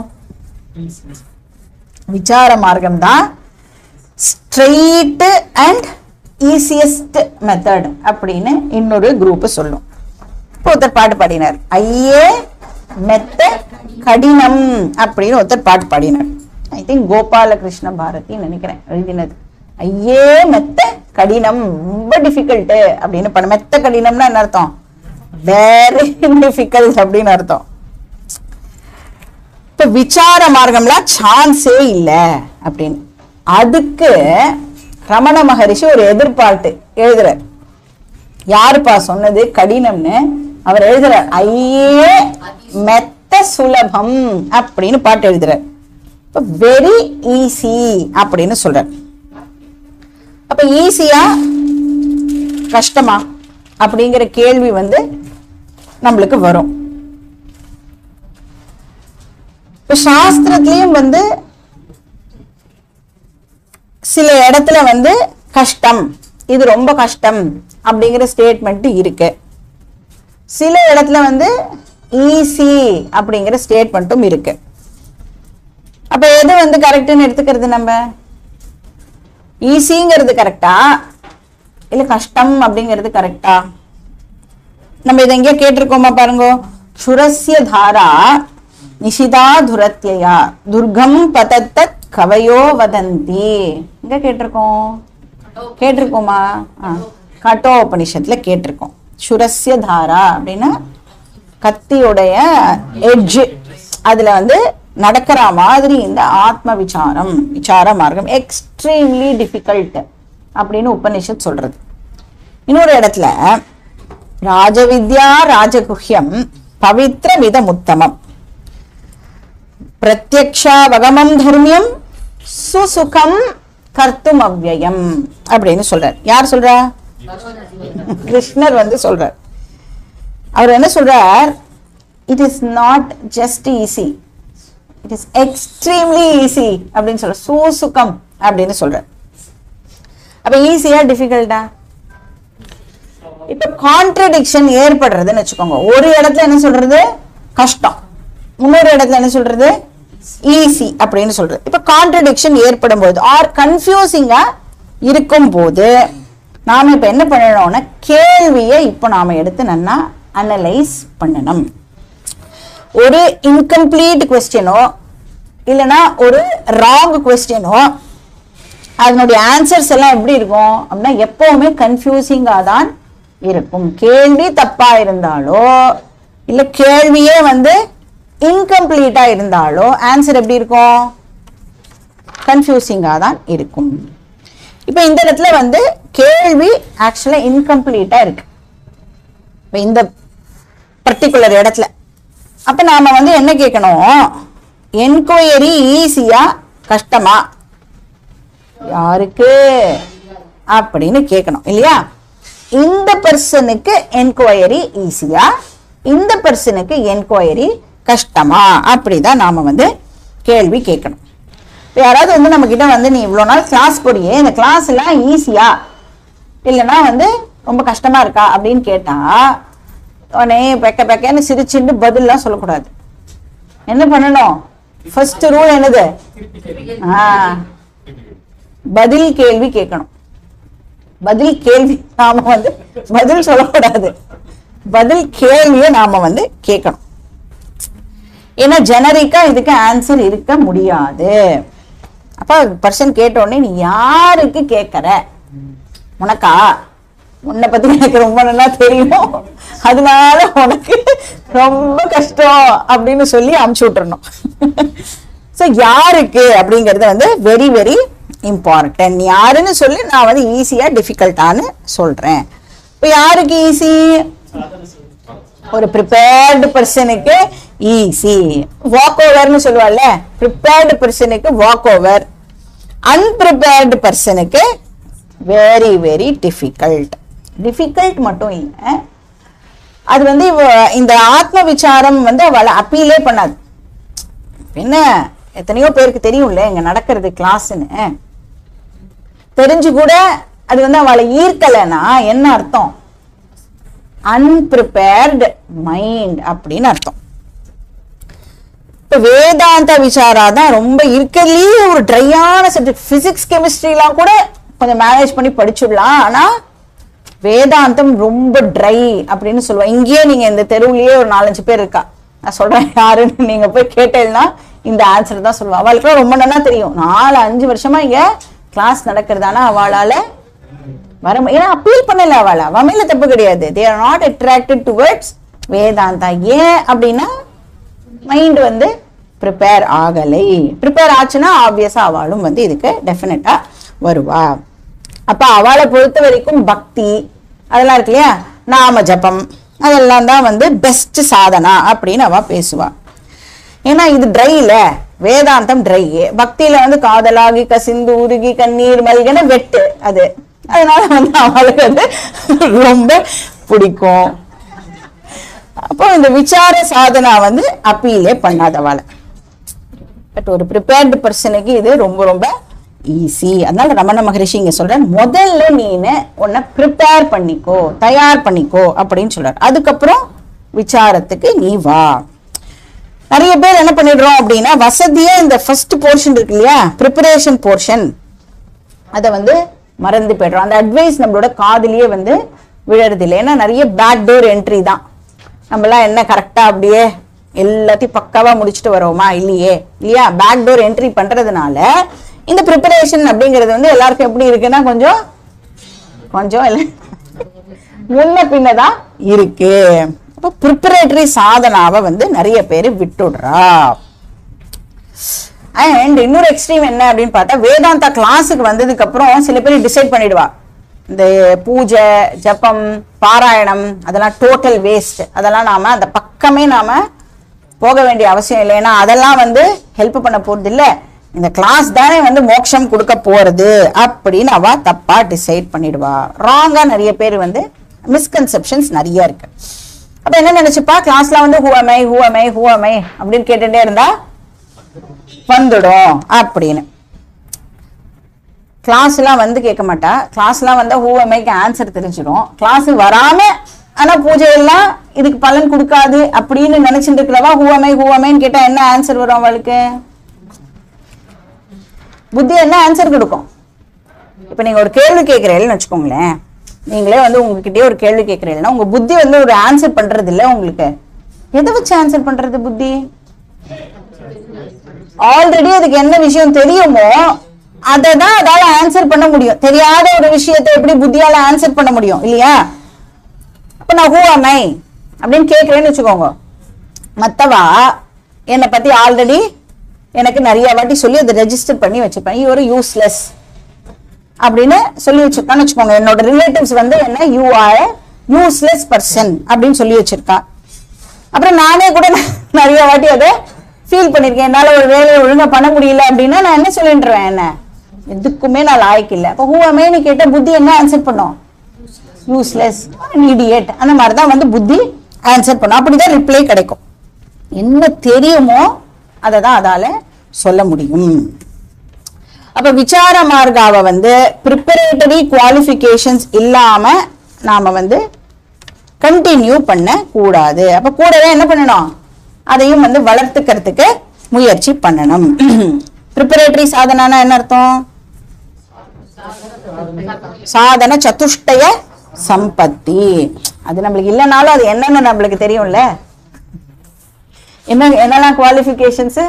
விசார மார்க்கம் தான் ஸ்ட்ரெயிட் அண்ட் ஈஸியஸ்ட் மெத்தட் அப்படின்னு இன்னொரு குரூப் சொல்லும் இப்போ ஒருத்தர் பாட்டு பாடினார் ஐயே மெத்த கடினம் அப்படின்னு ஒருத்தர் பாட்டு பாடினார் ஐ திங்க் கோபாலகிருஷ்ண பாரதி நினைக்கிறேன் எழுதினது ஐயே மெத்த கடினம் ரொம்ப டிஃபிகல்ட் அப்படின்னு பண்ண மெத்த கடினம்னா என்ன அர்த்தம் வெரி டிஃபிகல்ட் அப்படின்னு அர்த்தம் இப்ப விசார மார்க்கம்லாம் சான்ஸே இல்ல அப்படின்னு அதுக்கு ரமண மகரிஷி ஒரு எதிர்பார்ட்டு எழுதுறார் யாருப்பா சொன்னது கடினம்னு அவர் எழுதுறார் ஐயே மெத்த சுலபம் அப்படின்னு பாட்டு எழுதுறார் இப்ப வெரி ஈஸி அப்படின்னு சொல்றார் அப்ப ஈஸியா கஷ்டமா அப்படிங்கிற கேள்வி வந்து நம்மளுக்கு வரும் இப்ப சாஸ்திரத்திலயும் வந்து சில இடத்துல வந்து கஷ்டம் இது ரொம்ப கஷ்டம் அப்படிங்கிற ஸ்டேட்மெண்ட் இருக்கு சில இடத்துல வந்து ஈஸி அப்படிங்கிற ஸ்டேட்மெண்ட்டும் இருக்கு அப்ப எது வந்து கரெக்ட்னு எடுத்துக்கிறது நம்ம ஈஸிங்கிறது கரெக்டா இல்ல கஷ்டம் அப்படிங்கிறது கரெக்டா நம்ம இதை எங்கேயோ கேட்டிருக்கோமா பாருங்க சுரஸ்ய தாரா நிஷிதா துரத்யயா துர்கம் பதத்தத் கவையோ வதந்தி எங்க கேட்டிருக்கோம் கேட்டிருக்கோமா ஆ, கட்டோ உபனிஷத்துல கேட்டிருக்கோம் சுரஸ்ய தாரா அப்படின்னா கத்தியுடைய எட்ஜ் அதுல வந்து நடக்கிற மாதிரி இந்த ஆத்ம விசாரம் விசார மார்க்கம் எக்ஸ்ட்ரீம்லி டிஃபிகல்ட் அப்படின்னு உபனிஷத் சொல்றது இன்னொரு இடத்துல ராஜவித்யா ராஜகுஹ்யம் பவித்ர விதமுத்தமம் பிரத்யக்ஷாவகமம் தர்மியம் சுசுகம் கர்த்தும் அவ்யயம் அப்படின்னு சொல்றார் யார் சொல்றா கிருஷ்ணர் வந்து சொல்றார் அவர் என்ன சொல்றார் it is not just easy it is extremely easy அப்படின்னு சொல்ற சுசுகம் அப்படின்னு சொல்றார் அப்ப ஈஸியா டிஃபிகல்ட்டா இப்ப கான்ட்ரடிக்ஷன் ஏற்படுறதுன்னு வச்சுக்கோங்க ஒரு இடத்துல என்ன சொல்றது கஷ்டம் இன்னொரு இடத்துல என்ன சொல்றது ஈஸி அப்படின்னு சொல்றது இப்ப கான்ட்ரடிக்ஷன் ஏற்படும் போது ஆர் கன்ஃபியூசிங்கா இருக்கும் போது நாம இப்ப என்ன பண்ணணும்னா கேள்வியை இப்போ நாம எடுத்து நல்லா அனலைஸ் பண்ணணும் ஒரு இன்கம்ப்ளீட் கொஸ்டினோ இல்லைன்னா ஒரு ராங் கொஸ்டினோ அதனுடைய ஆன்சர்ஸ் எல்லாம் எப்படி இருக்கும் அப்படின்னா எப்பவுமே கன்ஃபியூசிங்காக தான் இருக்கும் கேள்வி தப்பா இருந்தாலோ இல்ல கேள்வியே வந்து இன்கம்ப்ளீட்டா இருந்தாலோ ஆன்சர் எப்படி இருக்கும் கன்ஃபியூசிங்காக தான் இருக்கும் இப்போ இந்த இடத்துல வந்து கேள்வி ஆக்சுவலாக இன்கம்ப்ளீட்டா இருக்கு இப்போ இந்த பர்டிகுலர் இடத்துல அப்ப நாம வந்து என்ன கேட்கணும் என்கொயரி ஈஸியா கஷ்டமா யாருக்கு அப்படின்னு கேட்கணும் இல்லையா இந்த பர்சனுக்கு என்கொயரி ஈஸியா இந்த பர்சனுக்கு என்கொயரி கஷ்டமா அப்படிதான் நாம வந்து கேள்வி கேட்கணும் இப்போ யாராவது வந்து நம்ம கிட்ட வந்து நீ இவ்வளோ நாள் கிளாஸ் போறியே இந்த கிளாஸ் எல்லாம் ஈஸியா இல்லைன்னா வந்து ரொம்ப கஷ்டமா இருக்கா அப்படின்னு கேட்டா உடனே பெக்க பெக்கன்னு சிரிச்சுட்டு பதில்லாம் சொல்லக்கூடாது என்ன பண்ணணும் ஃபர்ஸ்ட் ரூல் என்னது ஆ பதில் கேள்வி கேட்கணும் பதில் கேள்வி நாம வந்து பதில் சொல்லக்கூடாது பதில் கேள்வியை நாம வந்து கேட்கணும் ஏன்னா ஜெனரிக்கா இதுக்கு ஆன்சர் இருக்க முடியாது அப்ப பர்சன் கேட்ட உடனே நீ யாருக்கு கேட்கற உனக்கா உன்னை பத்தி எனக்கு ரொம்ப நல்லா தெரியும் அதனால உனக்கு ரொம்ப கஷ்டம் அப்படின்னு சொல்லி அமுச்சு விட்டுறணும் ஸோ யாருக்கு அப்படிங்கறது வந்து வெரி வெரி இம்பார்ட்டன்ட் யாருன்னு சொல்லி நான் வந்து ஈஸியா டிஃபிகல்ட்டான்னு சொல்றேன் இப்போ யாருக்கு ஈஸி ஒரு ப்ரிப்பேர்டு பர்சனுக்கு ஈஸி வாக் ஓவர்னு சொல்லுவாள்ல ப்ரிப்பேர்டு பர்சனுக்கு வாக் ஓவர் அன்பிரிப்பேர்டு பர்சனுக்கு வெரி வெரி டிஃபிகல்ட் டிஃபிகல்ட் மட்டும் இல்லை அது வந்து இவ- இந்த ஆத்ம விசாரம் வந்து அவளை அப்பீலே பண்ணாது என்ன எத்தனையோ பேருக்கு தெரியும்ல இங்க நடக்கிறது கிளாஸ்ன்னு தெரிஞ்சு கூட அது வந்து அவளை ஈர்க்கலைன்னா என்ன அர்த்தம் அன்பிரிப்பேர்டு மைண்ட் அப்படின்னு அர்த்தம் இப்ப வேதாந்த விசாரா தான் ரொம்ப இருக்கிறதுலயே ஒரு ட்ரையான சப்ஜெக்ட் பிசிக்ஸ் கெமிஸ்ட்ரிலாம் கூட கொஞ்சம் மேனேஜ் பண்ணி படிச்சுடலாம் ஆனா வேதாந்தம் ரொம்ப ட்ரை அப்படின்னு சொல்லுவேன் இங்கேயே நீங்க இந்த தெருவுலயே ஒரு நாலஞ்சு பேர் இருக்கா நான் சொல்றேன் யாருன்னு நீங்க போய் கேட்டேன்னா இந்த ஆன்சர் தான் சொல்லுவா அவளுக்குலாம் ரொம்ப நல்லா தெரியும் நாலு அஞ்சு வருஷமா இங்க கிளாஸ் நடக்கிறதானா அவளால வர மு- ஏன்னா அப்பீல் பண்ணல அவள அவ மேல தப்பு கிடையாது they are not attracted towards Vedanta ஏன் அப்படின்னா மைண்ட் வந்து ப்ரிப்பேர் ஆகலை ப்ரிப்பேர் ஆச்சுன்னா ஆப்வியஸா அவளும் வந்து இதுக்கு டெஃபினட்டா வருவா அப்ப அவளை பொறுத்த வரைக்கும் பக்தி அதெல்லாம் இருக்கு இல்லையா நாம ஜபம் அதெல்லாம் தான் வந்து பெஸ்ட் சாதனா அப்படின்னு அவ பேசுவா ஏன்னா இது ட்ரைல வேதாந்தம் ட்ரை பக்தியில வந்து காதலாகி கசிந்து உருகி கண்ணீர் மல்கன வெட்டு அது அதனால வந்து அவளுக்கு வந்து ரொம்ப பிடிக்கும் அப்போ இந்த விசார சாதனா வந்து அப்பீலே பண்ணாதவாளை பட் ஒரு ப்ரிப்பேர்டு பர்சனுக்கு இது ரொம்ப ரொம்ப ஈஸி அதனால ரமண மகரிஷி இங்க சொல்றேன் முதல்ல நீனு உன்னை ப்ரிப்பேர் பண்ணிக்கோ தயார் பண்ணிக்கோ அப்படின்னு சொல்றாரு அதுக்கப்புறம் விசாரத்துக்கு நீ வா நிறைய பேர் என்ன பண்ணிடுறோம் அப்படின்னா வசதியா இந்த ஃபர்ஸ்ட் போர்ஷன் இருக்கு இல்லையா ப்ரிப்பரேஷன் போர்ஷன் அதை வந்து மறந்து போயிடுறோம் அந்த அட்வைஸ் நம்மளோட காதுலயே வந்து விழறது இல்லை ஏன்னா நிறைய பேக் டோர் என்ட்ரி தான் நம்மலாம் என்ன கரெக்டா அப்படியே எல்லாத்தையும் பக்காவா முடிச்சுட்டு வரோமா இல்லையே இல்லையா பேக் டோர் என்ட்ரி பண்றதுனால இந்த ப்ரிப்பரேஷன் அப்படிங்கிறது வந்து எல்லாருக்கும் எப்படி இருக்குன்னா கொஞ்சம் கொஞ்சம் இல்லை முன்ன பின்னதான் இருக்கு அப்போ ப்ரிப்பரேட்டரி சாதனாவை வந்து நிறைய பேர் விட்டுடுறா அண்ட் இன்னொரு எக்ஸ்ட்ரீம் என்ன அப்படின்னு பார்த்தா வேதாந்தா கிளாஸுக்கு வந்ததுக்கு அப்புறம் சில பேர் டிசைட் பண்ணிடுவா இந்த பூஜை ஜபம் பாராயணம் அதெல்லாம் டோட்டல் வேஸ்ட் அதெல்லாம் நாம அந்த பக்கமே நாம போக வேண்டிய அவசியம் இல்லை ஏன்னா அதெல்லாம் வந்து ஹெல்ப் பண்ண போறது இல்ல இந்த கிளாஸ் தானே வந்து மோட்சம் கொடுக்க போறது அப்படின்னு அவ தப்பா டிசைட் பண்ணிடுவா ராங்கா நிறைய பேர் வந்து மிஸ்கன்செப்ஷன்ஸ் நிறைய இருக்கு அப்ப என்ன நினைச்சுப்பா கிளாஸ்ல வந்து ஹூவமை ஹூவமை ஹூவமை அப்படின்னு கேட்டுட்டே இருந்தா வந்துடும் அப்படின்னு கிளாஸ்லாம் வந்து கேட்க மாட்டா கிளாஸ்லாம் வந்தா ஹூவமைக்கு ஆன்சர் தெரிஞ்சிடும் கிளாஸ் வராம ஆனா பூஜை எல்லாம் இதுக்கு பலன் கொடுக்காது அப்படின்னு நினைச்சிட்டு இருக்கிறவா ஹூவமை ஹூவமைன்னு கேட்டா என்ன ஆன்சர் வரும் அவளுக்கு புத்தி என்ன ஆன்சர் கொடுக்கும் இப்ப நீங்க ஒரு கேள்வி கேட்கிறீங்கன்னு வச்சுக்கோங்களேன் நீங்களே வந்து உங்ககிட்டயே ஒரு கேள்வி கேட்கறீங்கன்னா உங்க புத்தி வந்து ஒரு ஆன்சர் பண்றது இல்ல உங்களுக்கு எதை வச்சு ஆன்சர் பண்றது புத்தி ஆல்ரெடி அதுக்கு என்ன விஷயம் தெரியுமோ அதை தான் அதால ஆன்சர் பண்ண முடியும் தெரியாத ஒரு விஷயத்தை எப்படி புத்தியால ஆன்சர் பண்ண முடியும் இல்லையா அப்ப நான் ஹூ அமை அப்படின்னு கேட்கறேன்னு வச்சுக்கோங்க மத்தவா என்னை பத்தி ஆல்ரெடி எனக்கு நிறைய வாட்டி சொல்லி அதை ரெஜிஸ்டர் பண்ணி வச்சிருப்பேன் you ஒரு யூஸ்லெஸ் அப்படின்னு சொல்லி வச்சிருக்கான்னு வச்சுக்கோங்க என்னோட ரிலேட்டிவ்ஸ் வந்து என்ன யூ ஆர் யூஸ்லெஸ் பர்சன் அப்படின்னு சொல்லி வச்சிருக்கா அப்புறம் நானே கூட நிறைய வாட்டி அதை ஃபீல் பண்ணியிருக்கேன் என்னால் ஒரு வேலையை ஒழுங்கா பண்ண முடியல அப்படின்னா நான் என்ன சொல்லிட்டுருவேன் என்ன எதுக்குமே நான் லாய்க்கு இல்லை அப்போ ஹூவமேன்னு கேட்ட புத்தி என்ன ஆன்சர் பண்ணும் யூஸ்லெஸ் இடியட் அந்த மாதிரி தான் வந்து புத்தி ஆன்சர் பண்ணும் அப்படிதான் ரிப்ளை கிடைக்கும் என்ன தெரியுமோ அதை தான் அதால சொல்ல முடியும் அப்ப விசார மார்காவை வந்து ப்ரிப்பரேட்டரி குவாலிஃபிகேஷன்ஸ் இல்லாம நாம வந்து கண்டினியூ பண்ண கூடாது அப்ப கூடவே என்ன பண்ணணும் அதையும் வந்து வளர்த்துக்கிறதுக்கு முயற்சி பண்ணணும் ப்ரிப்பரேட்டரி சாதனானா என்ன அர்த்தம் சாதன சதுஷ்டய சம்பத்தி அது நம்மளுக்கு இல்லைனாலும் அது என்னன்னு நம்மளுக்கு தெரியும்ல என்ன என்னெல்லாம் குவாலிஃபிகேஷன்ஸ்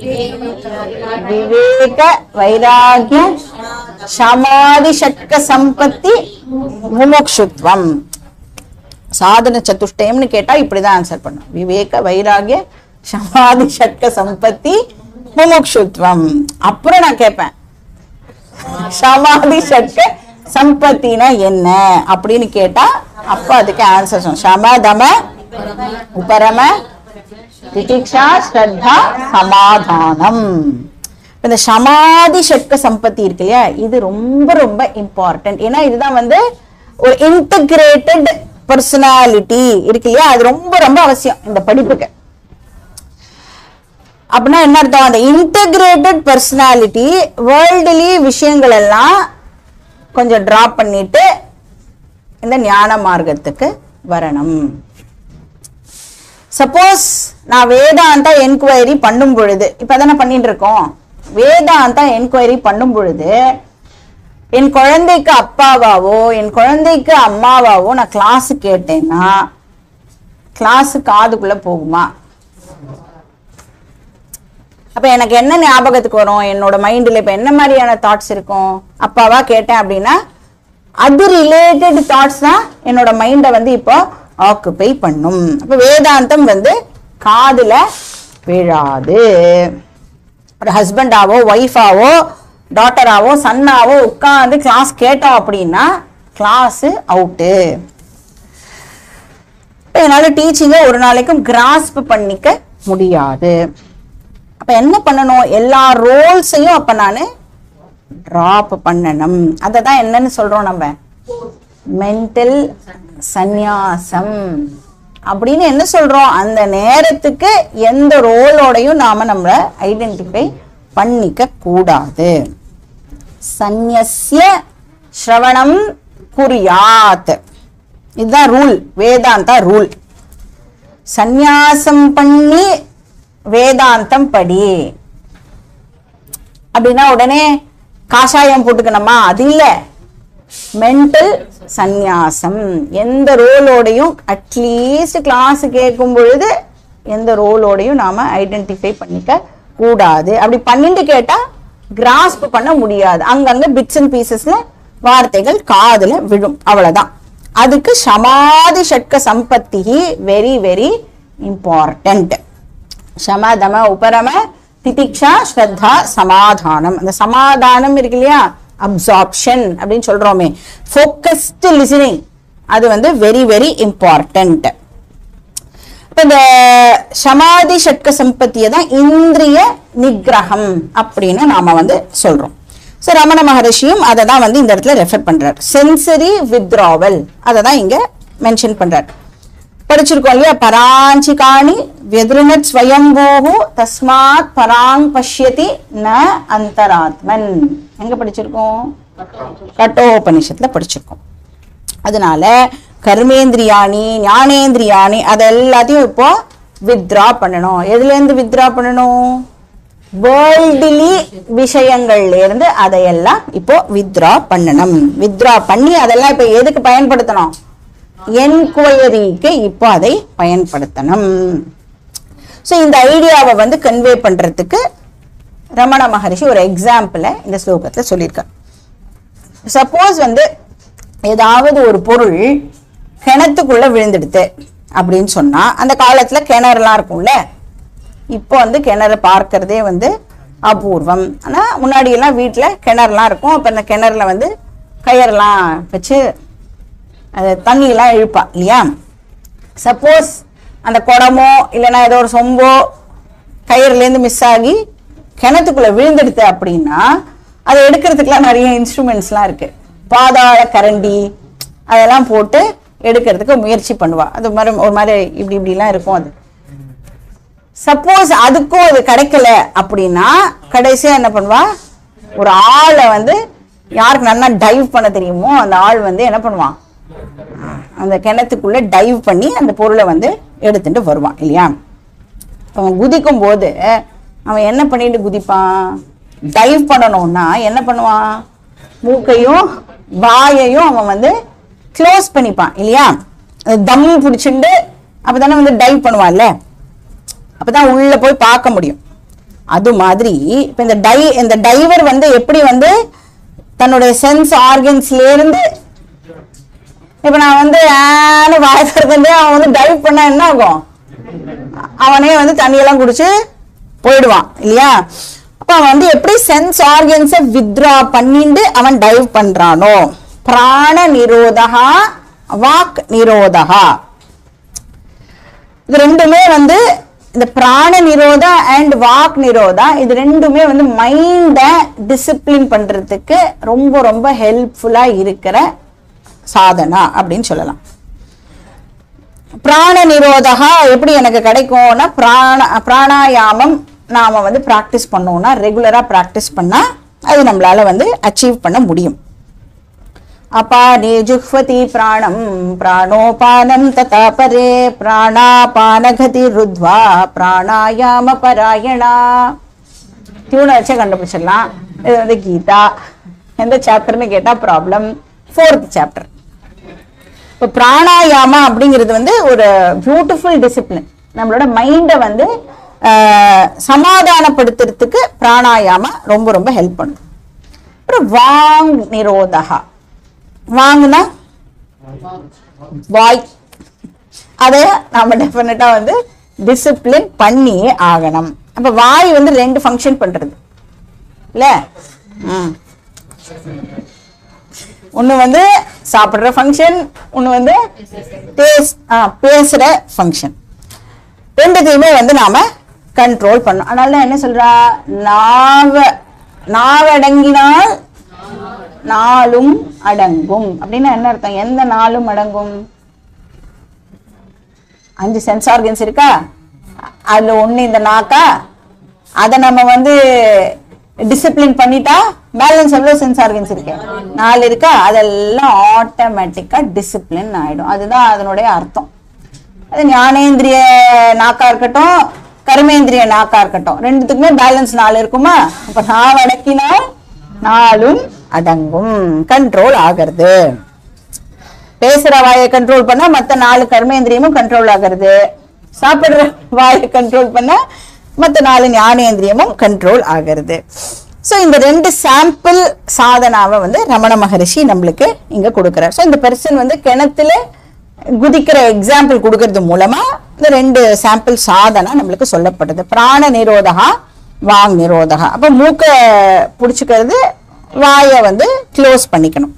விவேக வைராகிய சமாதி ஷட்க சம்பத்தி முமுக்ஷுத்வம் சாதன சதுஷ்டயம்னு கேட்டா இப்படிதான் ஆன்சர் பண்ணும் விவேக வைராகிய சமாதி ஷட்க சம்பத்தி முமுக்ஷுத்வம் அப்புறம் நான் கேட்பேன் சமாதி ஷட்க சம்பத்தினா என்ன அப்படின்னு கேட்டா அப்ப அதுக்கு ஆன்சர் சொல்லும் சம தம உபரம திதிக்ஷா ஸ்ரத்தா சமாதானம் இந்த சமாதி ஷட்க சம்பத்தி இருக்கு இல்லையா இது ரொம்ப ரொம்ப இம்பார்ட்டன்ட் ஏன்னா இதுதான் வந்து ஒரு இன்டகிரேட்டட் பர்சனாலிட்டி இருக்கு இல்லையா அது ரொம்ப ரொம்ப அவசியம் இந்த படிப்புக்கு அப்படின்னா என்ன அர்த்தம் அந்த இன்டகிரேட்டட் பர்சனாலிட்டி வேர்ல்டுலி விஷயங்கள் எல்லாம் கொஞ்சம் டிராப் பண்ணிட்டு இந்த ஞான மார்க்கத்துக்கு வரணும் சப்போஸ் நான் வேதாந்தா என்கொயரி பண்ணும் பொழுது இப்போ தானே பண்ணிட்டு இருக்கோம் வேதாந்தா என்கொயரி பண்ணும் பொழுது என் குழந்தைக்கு அப்பாவாவோ என் குழந்தைக்கு அம்மாவாவோ நான் கிளாஸ் கேட்டேன்னா கிளாஸ் காதுக்குள்ள போகுமா அப்ப எனக்கு என்ன ஞாபகத்துக்கு வரும் என்னோட மைண்ட்ல இப்ப என்ன மாதிரியான தாட்ஸ் இருக்கும் அப்பாவா கேட்டேன் அப்படின்னா அது ரிலேட்டட் தாட்ஸ் தான் என்னோட மைண்டை வந்து இப்போ ஆக்குப்பை பண்ணும் அப்ப வேதாந்தம் வந்து காதுல விழாது ஒரு ஹஸ்பண்டாவோ ஒய்ஃபாவோ டாட்டராவோ சன்னாவோ உட்காந்து கிளாஸ் கேட்டோம் அப்படின்னா கிளாஸ் அவுட்டு என்னால் டீச்சிங்கை ஒரு நாளைக்கும் கிராஸ்ப் பண்ணிக்க முடியாது அப்ப என்ன பண்ணணும் எல்லா ரோல்ஸையும் அப்ப நான் ட்ராப் பண்ணணும் அதை தான் என்னன்னு சொல்றோம் நம்ம மென்டல் சந்நியாசம் அப்படின்னு என்ன சொல்றோம் அந்த நேரத்துக்கு எந்த ரோலோடையும் நாம நம்மள ஐடென்டிஃபை பண்ணிக்க கூடாது சந்நியஸ்ய ஸ்ரவணம் குறியாத் இதுதான் ரூல் வேதாந்தா ரூல் சந்நியாசம் பண்ணி வேதாந்தம் படி அப்படின்னா உடனே காஷாயம் போட்டுக்கணுமா அது இல்ல மென்டல் சந்நியாசம் எந்த ரோலோடையும் அட்லீஸ்ட் கிளாஸ் கேட்கும் பொழுது எந்த ரோலோடையும் நாம ஐடென்டிஃபை பண்ணிக்க கூடாது அப்படி பண்ணிட்டு கேட்டா கிராஸ்ப் பண்ண முடியாது அங்கங்க பிட்ஸ் அண்ட் பீசஸ்ல வார்த்தைகள் காதுல விழும் அவ்வளவுதான் அதுக்கு சமாதி ஷட்க சம்பத்தி வெரி வெரி இம்பார்ட்டன்ட் சம தம உபரம திதிக்ஷா ஸ்ரத்தா சமாதானம் அந்த சமாதானம் இருக்கு இல்லையா அப்சார்ப்ஷன் அப்படின்னு சொல்றோமே ஃபோக்கஸ்டு லிசனிங் அது வந்து வெரி வெரி இம்பார்ட்டன்ட் இப்ப இந்த சமாதி ஷட்க சம்பத்தியை தான் இந்திரிய நிகிரகம் அப்படின்னு நாம வந்து சொல்றோம் ஸோ ரமண மகரிஷியும் அதை தான் வந்து இந்த இடத்துல ரெஃபர் பண்றார் சென்சரி வித்ராவல் அதை தான் இங்க மென்ஷன் பண்றார் படிச்சிருக்கோம் இல்லையா பராஞ்சிகாணி வெதுருணத் ஸ்வயம்போகு தஸ்மாத் பராங் பஷ்யதி ந அந்தராத்மன் எங்க படிச்சிருக்கோம் கட்டோபனிஷத்துல படிச்சிருக்கோம் அதனால கர்மேந்திரியாணி ஞானேந்திரியாணி அது எல்லாத்தையும் இப்போ வித்ரா பண்ணணும் எதுல இருந்து வித்ரா பண்ணணும் வேர்ல்டுலி விஷயங்கள்ல இருந்து அதையெல்லாம் இப்போ வித்ரா பண்ணணும் வித்ரா பண்ணி அதெல்லாம் இப்போ எதுக்கு பயன்படுத்தணும் என்கொயரிக்கு இப்போ அதை பயன்படுத்தணும் ஸோ இந்த ஐடியாவை வந்து கன்வே பண்றதுக்கு ரமண மகரிஷி ஒரு எக்ஸாம்பிளை இந்த ஸ்லோகத்தில் சொல்லியிருக்கார் சப்போஸ் வந்து ஏதாவது ஒரு பொருள் கிணத்துக்குள்ள விழுந்துடுது அப்படின்னு சொன்னா அந்த காலத்துல கிணறுலாம் இருக்கும்ல இப்போ வந்து கிணறு பார்க்கறதே வந்து அபூர்வம் ஆனா முன்னாடி எல்லாம் வீட்டுல கிணறுலாம் இருக்கும் அப்ப அந்த கிணறுல வந்து கயர்லாம் வச்சு அது தண்ணியெல்லாம் இழுப்பா இல்லையா சப்போஸ் அந்த குடமோ இல்லைன்னா ஏதோ ஒரு சொம்போ கயிறுலேருந்து மிஸ் ஆகி கிணத்துக்குள்ள விழுந்துடுது அப்படின்னா அதை எடுக்கிறதுக்குலாம் நிறைய இன்ஸ்ட்ருமெண்ட்ஸ்லாம் இருக்கு பாதாள கரண்டி அதெல்லாம் போட்டு எடுக்கிறதுக்கு முயற்சி பண்ணுவா அது மாதிரி ஒரு மாதிரி இப்படி இப்படிலாம் இருக்கும் அது சப்போஸ் அதுக்கும் அது கிடைக்கல அப்படின்னா கடைசியா என்ன பண்ணுவா ஒரு ஆளை வந்து யாருக்கு நல்லா டைவ் பண்ண தெரியுமோ அந்த ஆள் வந்து என்ன பண்ணுவான் அந்த கிணத்துக்குள்ள டைவ் பண்ணி அந்த பொருளை வந்து எடுத்துட்டு வருவான் இல்லையா அவன் குதிக்கும் போது அவன் என்ன பண்ணிட்டு குதிப்பான் டைவ் பண்ணணும்னா என்ன பண்ணுவான் மூக்கையும் வாயையும் அவன் வந்து க்ளோஸ் பண்ணிப்பான் இல்லையா அது தம் பிடிச்சிட்டு அப்பதானே வந்து டைவ் பண்ணுவான்ல அப்பதான் உள்ள போய் பார்க்க முடியும் அது மாதிரி இப்ப இந்த டை இந்த டைவர் வந்து எப்படி வந்து தன்னுடைய சென்ஸ் ஆர்கன்ஸ்ல இருந்து இப்ப நான் வந்து ஆன்னு வாய் திறந்து அவன் வந்து டைவ் பண்ணா என்ன ஆகும் அவனே வந்து தண்ணியெல்லாம் குடிச்சு போயிடுவான் இல்லையா அப்ப அவன் வந்து எப்படி சென்ஸ் ஆர்கன்ஸை வித்ரா பண்ணிட்டு அவன் டைவ் பண்றானோ பிராண நிரோதகா வாக் நிரோதகா இது ரெண்டுமே வந்து இந்த பிராண நிரோதா அண்ட் வாக் நிரோதா இது ரெண்டுமே வந்து மைண்டை டிசிப்ளின் பண்றதுக்கு ரொம்ப ரொம்ப ஹெல்ப்ஃபுல்லா இருக்கிற சாதனா அப்படின்னு சொல்லலாம் பிராண நிரோதகா எப்படி எனக்கு கிடைக்கும்னா பிராண பிராணாயாமம் நாம வந்து ப்ராக்டிஸ் பண்ணோம்னா ரெகுலரா ப்ராக்டிஸ் பண்ணா அது நம்மளால வந்து அச்சீவ் பண்ண முடியும் அபானே ஜுஹ்வதி பிராணம் பிராணோபானம் ததா பரே பிராணாபானகதி ருத்வா பிராணாயாம பராயணா டியூனை வச்சே கண்டுபிடிச்சிடலாம் இது வந்து கீதா எந்த சாப்டர்னு கேட்டா ப்ராப்ளம் ஃபோர்த் சாப்டர் இப்போ பிராணாயாமா அப்படிங்கிறது வந்து ஒரு பியூட்டிஃபுல் டிசிப்ளின் நம்மளோட மைண்டை வந்து ஆஹ், சமாதானப்படுத்துறதுக்கு பிராணாயாமா ரொம்ப ரொம்ப ஹெல்ப் பண்ணும் அப்புறம் வாங் நிரோதகா வாங்குனா வாய் அதை நாம டெஃபினட்டா வந்து டிசிப்ளின் பண்ணியே ஆகணும் அப்ப வாய் வந்து ரெண்டு ஃபங்க்ஷன் பண்றது இல்ல ம் ஒன்று வந்து சாப்பிட்ற ஃபங்க்ஷன் ஒன்று வந்து டேஸ்ட் ஆ பேசுகிற ஃபங்க்ஷன் ரெண்டுத்தையுமே வந்து நாம கண்ட்ரோல் பண்ணணும் அதனால தான் என்ன சொல்றா நாவ நாவடங்கினால் நாளும் அடங்கும் அப்படின்னா என்ன அர்த்தம் எந்த நாளும் அடங்கும் அஞ்சு சென்ஸ் ஆர்கன்ஸ் இருக்கா அதுல ஒண்ணு இந்த நாக்கா அதை நம்ம வந்து டிசிப்ளின் பண்ணிட்டா பேலன்ஸ் எவ்வளவு சென்ஸ் ஆர்கன்ஸ் இருக்கு நாலு இருக்கா அதெல்லாம் ஆட்டோமேட்டிக்கா டிசிப்ளின் ஆயிடும் அதுதான் அதனுடைய அர்த்தம் அது ஞானேந்திரிய நாக்கா இருக்கட்டும் கர்மேந்திரிய நாக்கா இருக்கட்டும் ரெண்டுத்துக்குமே பேலன்ஸ் நாலு இருக்குமா அப்ப நான் அடக்கினால் நாளும் அடங்கும் கண்ட்ரோல் ஆகிறது பேசுற வாயை கண்ட்ரோல் பண்ணா மத்த நாலு கர்மேந்திரியமும் கண்ட்ரோல் ஆகிறது சாப்பிடுற வாயை கண்ட்ரோல் பண்ணா மத்த நாலு ஞானேந்திரியமும் கண்ட்ரோல் ஆகிறது சோ இந்த ரெண்டு சாம்பிள் சாதனாவை வந்து ரமண மகரிஷி நம்மளுக்கு இங்க கொடுக்கிறார் சோ இந்த பெர்சன் வந்து கிணத்துல குதிக்கிற எக்ஸாம்பிள் கொடுக்கறது மூலமா இந்த ரெண்டு சாம்பிள் சாதனா நம்மளுக்கு சொல்லப்படுது பிராண நிரோதகா வாங் நிரோதகா அப்ப மூக்க புடிச்சுக்கிறது வாயை வந்து க்ளோஸ் பண்ணிக்கணும்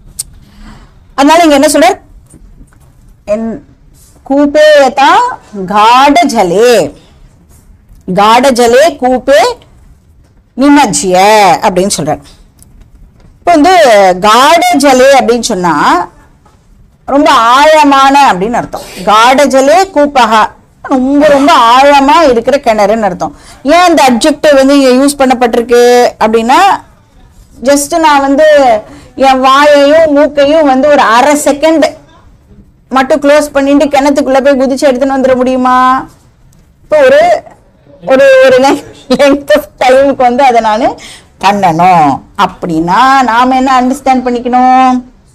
அதனால இங்க என்ன சொல்றார் என் கூப்பே யதா காட ஜலே காட ஜலே கூப்பே நிமஜ்ய அப்படின்னு சொல்றார் இப்போ வந்து காட ஜலே அப்படின்னு சொன்னா ரொம்ப ஆழமான அப்படின்னு அர்த்தம் காட ஜலே கூப்பகா ரொம்ப ரொம்ப ஆழமா இருக்கிற கிணறுன்னு அர்த்தம் ஏன் அந்த அப்ஜெக்டிவ் வந்து இங்க யூஸ் பண்ணப்பட்டிருக்கு அப்படின்னா ஜஸ்ட் நான் வந்து என் வாயையும் மூக்கையும் வந்து ஒரு அரை செகண்ட் மட்டும் க்ளோஸ் பண்ணிட்டு கிணத்துக்குள்ள போய் குதிச்சு எடுத்துன்னு வந்துட முடியுமா இப்போ ஒரு ஒரு ஒரு லென்த் ஆஃப் டைமுக்கு வந்து அதை நான் பண்ணணும் அப்படின்னா நாம என்ன அண்டர்ஸ்டாண்ட் பண்ணிக்கணும்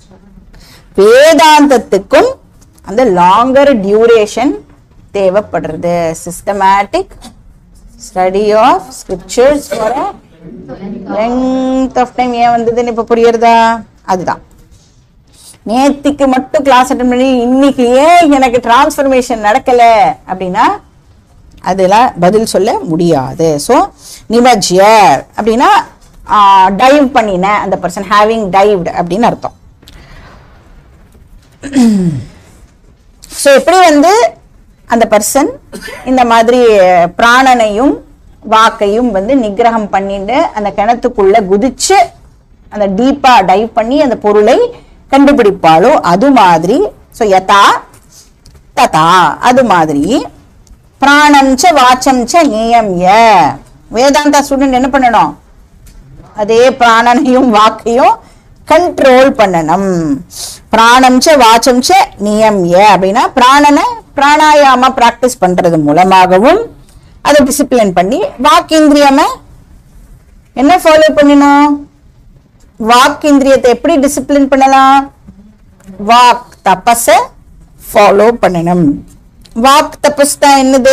வேதாந்தத்துக்கும் அந்த லாங்கர் டியூரேஷன் தேவைப்படுறது systematic study of scriptures for length of time ஏன் வந்ததுன்னு இப்போ புரியுறதா அதுதான் நேத்திக்கு மட்டும் கிளாஸ் அட்டன் பண்ணி இன்னைக்கு ஏன் எனக்கு டிரான்ஸ்ஃபர்மேஷன் நடக்கல அப்படின்னா அதெல்லாம் பதில் சொல்ல முடியாது ஸோ நிமஜ்ய அப்படின்னா டைவ் பண்ணின அந்த பர்சன் ஹேவிங் டைவ்டு அப்படின்னு அர்த்தம் ஸோ எப்படி வந்து அந்த பர்சன் இந்த மாதிரி பிராணனையும் வாக்கையும் வந்து நிகிரகம் பண்ணிட்டு அந்த கிணத்துக்குள்ள குதிச்சு அந்த டீப்பா டைவ் பண்ணி அந்த பொருளை கண்டுபிடிப்பாளோ அது மாதிரி ஸோ யதா ததா அது மாதிரி பிராணம் ச வாச்சம் ச நியம்ய வேதாந்தா ஸ்டூடெண்ட் என்ன பண்ணணும் அதே பிராணனையும் வாக்கையும் கண்ட்ரோல் பண்ணணும் பிராணம் ச வாச்சம் ச நியம்ய அப்படின்னா பிராணனை பிராணாயாம பிராக்டிஸ் பண்றது மூலமாகவும் அதை டிசிப்ளின் பண்ணி வாக்கேந்திரியம என்ன ஃபாலோ பண்ணணும் வாக்கேந்திரியத்தை எப்படி டிசிப்ளின் பண்ணலாம் வாக் தபஸ ஃபாலோ பண்ணணும் வாக் தபஸ் தான் என்னது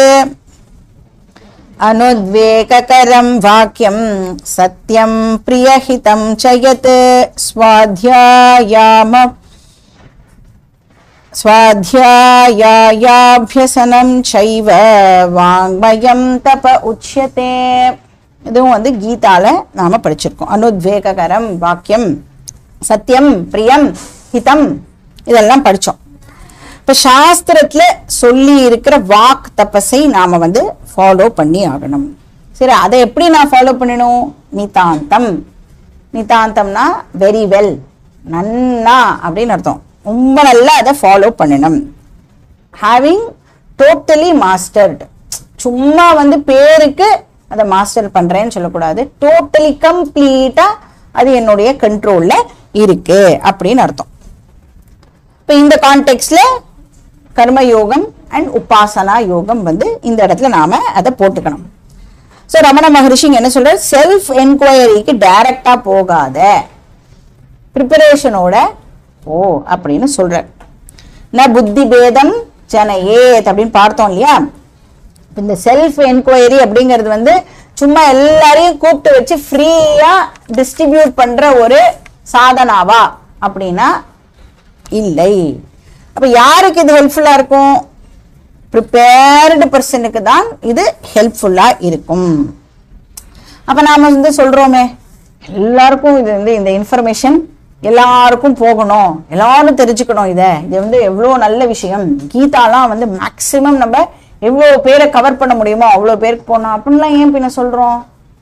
अनुद्वेगकरं वाक्यं सत्यं प्रियहितं च यत् स्वाध्यायाम स्वाध्यायायाभ्यसनं चैव वाङ्मयं तप उच्यते இதுவும் வந்து கீதால நாம படிச்சிருக்கோம் அனுத்வேககரம் வாக்கியம் சத்தியம் பிரியம் ஹிதம் இதெல்லாம் படிச்சோம் இப்ப சாஸ்திரத்துல சொல்லி இருக்கிற வாக் தபஸை நாம வந்து ஃபாலோ பண்ணி ஆகணும் சரி அதை எப்படி நான் ஃபாலோ பண்ணணும் நிதாந்தம் நிதாந்தம்னா வெரி வெல் நன்னா அப்படின்னு அர்த்தம் ரொம்ப நல்லா அதை ஃபாலோ பண்ணணும் ஹேவிங் டோட்டலி மாஸ்டர்ட் சும்மா வந்து பேருக்கு அதை மாஸ்டர் பண்றேன்னு சொல்லக்கூடாது டோட்டலி கம்ப்ளீட்டா அது என்னுடைய கண்ட்ரோல்ல இருக்கு அப்படின்னு அர்த்தம் இப்போ இந்த கான்டெக்ட்ல கர்ம யோகம் அண்ட் உபாசனா யோகம் வந்து இந்த இடத்துல நாம அதை போட்டுக்கணும் ஸோ ரமண மகரிஷி இங்க என்ன சொல்றாரு செல்ஃப் என்கொயரிக்கு டைரக்டா போகாத ப்ரிப்பரேஷனோட ஓ அப்படின்னு சொல்றார் ந புத்தி பேதம் ஜனயேத் அப்படின்னு பார்த்தோம் இல்லையா இப்ப இந்த செல்ஃப் என்கொயரி அப்படிங்கிறது வந்து சும்மா எல்லாரையும் கூப்பிட்டு வச்சு ஃப்ரீயா டிஸ்ட்ரிபியூட் பண்ற ஒரு சாதனாவா அப்படின்னா இல்லை அப்ப யாருக்கு இது ஹெல்ப்ஃபுல்லா இருக்கும் ப்ரிப்பேர்டு பர்சனுக்கு தான் இது ஹெல்ப்ஃபுல்லா இருக்கும் அப்ப நாம வந்து சொல்றோமே எல்லாருக்கும் இது வந்து இந்த இன்ஃபர்மேஷன் எல்லாருக்கும் போகணும் எல்லாரும் தெரிஞ்சுக்கணும் இதை இது வந்து எவ்வளோ நல்ல விஷயம் கீதாலாம் வந்து மேக்சிமம் நம்ம எவ்வளோ பேரை கவர் பண்ண முடியுமோ அவ்வளோ பேருக்கு போகணும் அப்படின்லாம் ஏன் பின்ன சொல்றோம்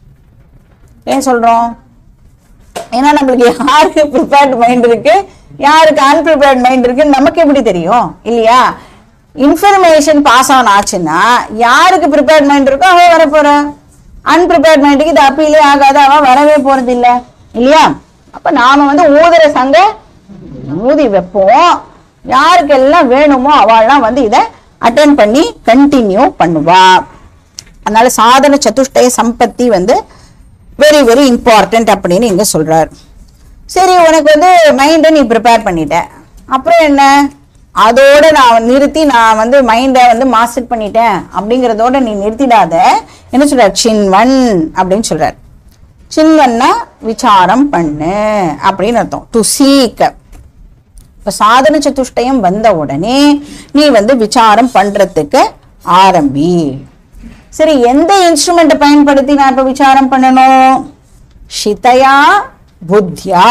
ஏன் சொல்றோம் ஏன்னா நம்மளுக்கு யாருக்கு ப்ரிப்பேர்ட் மைண்ட் இருக்கு யாருக்கு அன்பிரிப்பேர்ட் மைண்ட் இருக்குன்னு நமக்கு எப்படி தெரியும் இல்லையா இன்ஃபர்மேஷன் பாஸ் ஆன் ஆச்சுன்னா யாருக்கு ப்ரிப்பேர்ட் மைண்ட் இருக்கோ அவன் வர போறான் அன்பிரிப்பேர்ட் மைண்டுக்கு இது அப்பீலே ஆகாது அவன் வரவே போறது இல்ல இல்லையா அப்ப நாம வந்து ஊதுற சங்க ஊதி வைப்போம் யாருக்கெல்லாம் வேணுமோ அவள்லாம் வந்து இதை அட்டன் பண்ணி கண்டினியூ பண்ணுவா அதனால சாதன சதுஷ்டய சம்பத்தி வந்து வெரி வெரி இம்பார்ட்டன்ட் அப்படின்னு இங்க சொல்றார் சரி உனக்கு வந்து மைண்டை நீ ப்ரிப்பேர் பண்ணிட்ட அப்புறம் என்ன அதோட நான் நிறுத்தி நான் வந்து மைண்டை வந்து மாஸ்டர் பண்ணிட்டேன் அப்படிங்கிறதோட நீ நிறுத்திடாத என்ன சொல்றார் சின்வன் அப்படின்னு சொல்றார் சின்வன்னா விசாரம் பண்ணு அப்படின்னு அர்த்தம் டு சீக்க இப்ப சாதன சதுஷ்டயம் வந்த உடனே நீ வந்து விசாரம் பண்றதுக்கு ஆரம்பி சரி எந்த இன்ஸ்ட்ருமெண்ட்டை பயன்படுத்தி நான் இப்ப விசாரம் பண்ணணும் ஷிதயா புத்தியா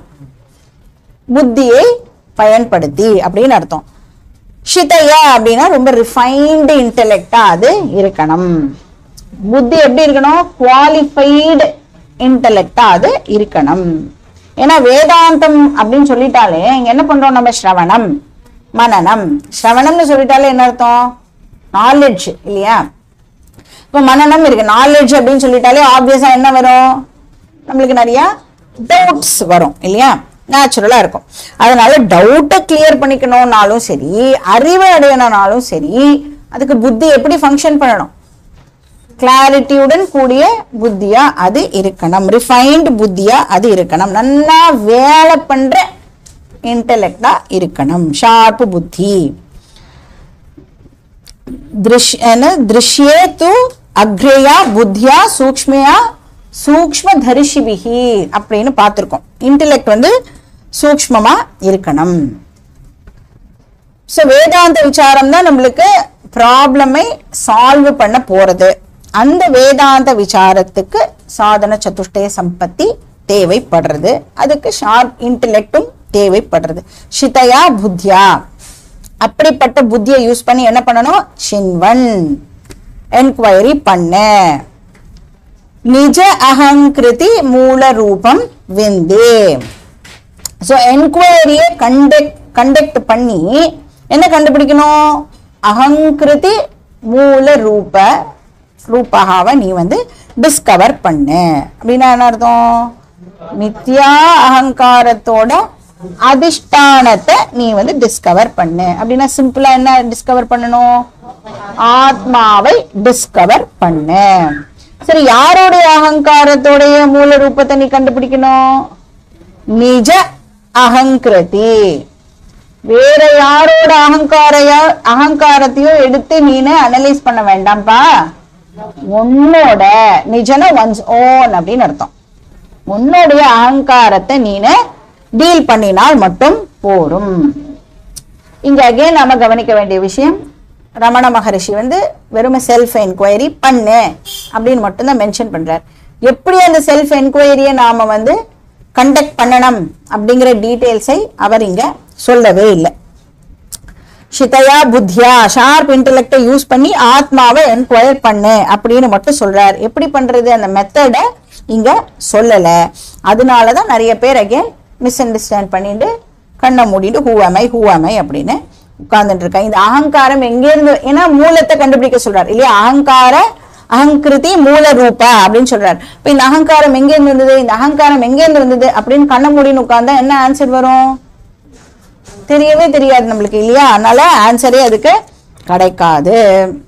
புத்தியை பயன்படுத்தி அப்படின்னு அர்த்தம் ஷிதயா அப்படின்னா ரொம்ப ரிஃபைன்டு இன்டெலெக்டா அது இருக்கணும் புத்தி எப்படி இருக்கணும் குவாலிஃபைடு இன்டெலெக்டா அது இருக்கணும் ஏன்னா வேதாந்தம் அப்படின்னு சொல்லிட்டாலே இங்க என்ன பண்றோம் நம்ம ஸ்ரவணம் மனநம் ஸ்ரவணம்னு சொல்லிட்டாலே என்ன அர்த்தம் நாலேஜ் இல்லையா இப்போ மனநம் இருக்கு நாலேஜ் அப்படின்னு சொல்லிட்டாலே ஆப்வியஸா என்ன வரும் நம்மளுக்கு நிறைய டவுட்ஸ் வரும் இல்லையா நேச்சுரலா இருக்கும் அதனால டவுட்டை கிளியர் பண்ணிக்கணும்னாலும் சரி அறிவை அடையணும்னாலும் சரி அதுக்கு புத்தி எப்படி ஃபங்க்ஷன் பண்ணணும் கிளாரிட்டியுடன் கூடிய புத்தியா அது இருக்கணும் ரிஃபைன்டு புத்தியா அது இருக்கணும் நல்லா வேலை பண்ற இன்டெலெக்டா இருக்கணும் ஷார்ப்பு புத்தி दृश् न दृश्ये तु அக்ரேயா புத்தியா சூக்ஷ்மையா சூக்ஷ்ம தரிசிபிகி அப்படின்னு பார்த்துருக்கோம் இன்டெலெக்ட் வந்து சூக்ஷ்மமா இருக்கணும் ஸோ வேதாந்த விசாரம் தான் நம்மளுக்கு ப்ராப்ளமை சால்வ் பண்ண போறது அந்த வேதாந்த விசாரத்துக்கு சாதன சதுஷ்டய சம்பத்தி தேவைப்படுறது அதுக்கு ஷார்ப் இன்டெலெக்டும் தேவைப்படுறது ஷிதயா புத்தியா அப்படிப்பட்ட புத்தியை யூஸ் பண்ணி என்ன பண்ணணும் சின்வன் என்கொயரி பண்ணு நிஜ அகங்கிருதி மூல ரூபம் விந்து ஸோ என்கொயரியை கண்டக்ட் கண்டக்ட் பண்ணி என்ன கண்டுபிடிக்கணும் அகங்கிருதி மூல ரூப ரூபகாவை நீ வந்து டிஸ்கவர் பண்ணு அப்படின்னா என்ன அர்த்தம் மித்யா அகங்காரத்தோட அதிஷ்டானத்தை நீ வந்து டிஸ்கவர் பண்ணு அப்படின்னா சிம்பிளா என்ன டிஸ்கவர் பண்ணணும் ஆத்மாவை டிஸ்கவர் பண்ணு சரி யாருடைய அகங்காரத்தோடைய மூல ரூபத்தை நீ கண்டுபிடிக்கணும் நிஜ அகங்கிருதி வேற யாரோட அகங்காரைய அகங்காரத்தையும் எடுத்து நீனு அனலைஸ் பண்ண வேண்டாம்ப்பா உன்னோட நிஜன ஒன்ஸ் ஓன் அப்படின்னு அர்த்தம் உன்னுடைய அகங்காரத்தை நீனு டீல் பண்ணினால் மட்டும் போரும் இங்க அகைன் நாம கவனிக்க வேண்டிய விஷயம் ரமண மகரிஷி வந்து வெறும் செல்ஃப் என்கொயரி பண்ணு அப்படின்னு மட்டும்தான் மென்ஷன் பண்றார் எப்படி அந்த செல்ஃப் என்கொயரியை நாம வந்து கண்டக்ட் பண்ணணும் அப்படிங்கிற டீட்டெயில்ஸை அவர் இங்க சொல்லவே இல்லை ஷிதயா புத்தியா ஷார்ப் இன்டெலெக்டை யூஸ் பண்ணி ஆத்மாவை என்கொயர் பண்ணு அப்படின்னு மட்டும் சொல்றார் எப்படி பண்றது அந்த மெத்தடை இங்க சொல்லல அதனாலதான் நிறைய பேர் அகைன் மிஸ் அண்டர்ஸ்டாண்ட் பண்ணிட்டு கண்ணை மூடிட்டு ஹூவமை ஹூவமை அப்படின்னு உட்கார்ந்துட்டு இருக்காங்க இந்த அகங்காரம் எங்கேருந்து ஏன்னா மூலத்தை கண்டுபிடிக்க சொல்றார் இல்லையா அகங்கார அகங்கிருதி மூல ரூபா அப்படின்னு சொல்றாரு இப்ப இந்த அகங்காரம் எங்க இருந்து இருந்தது இந்த அகங்காரம் எங்க இருந்து இருந்தது அப்படின்னு கண்ண மூடின்னு உட்கார்ந்தா என்ன ஆன்சர் வரும் தெரியவே தெரியாது நம்மளுக்கு இல்லையா அதனால ஆன்சரே அதுக்கு கிடைக்காது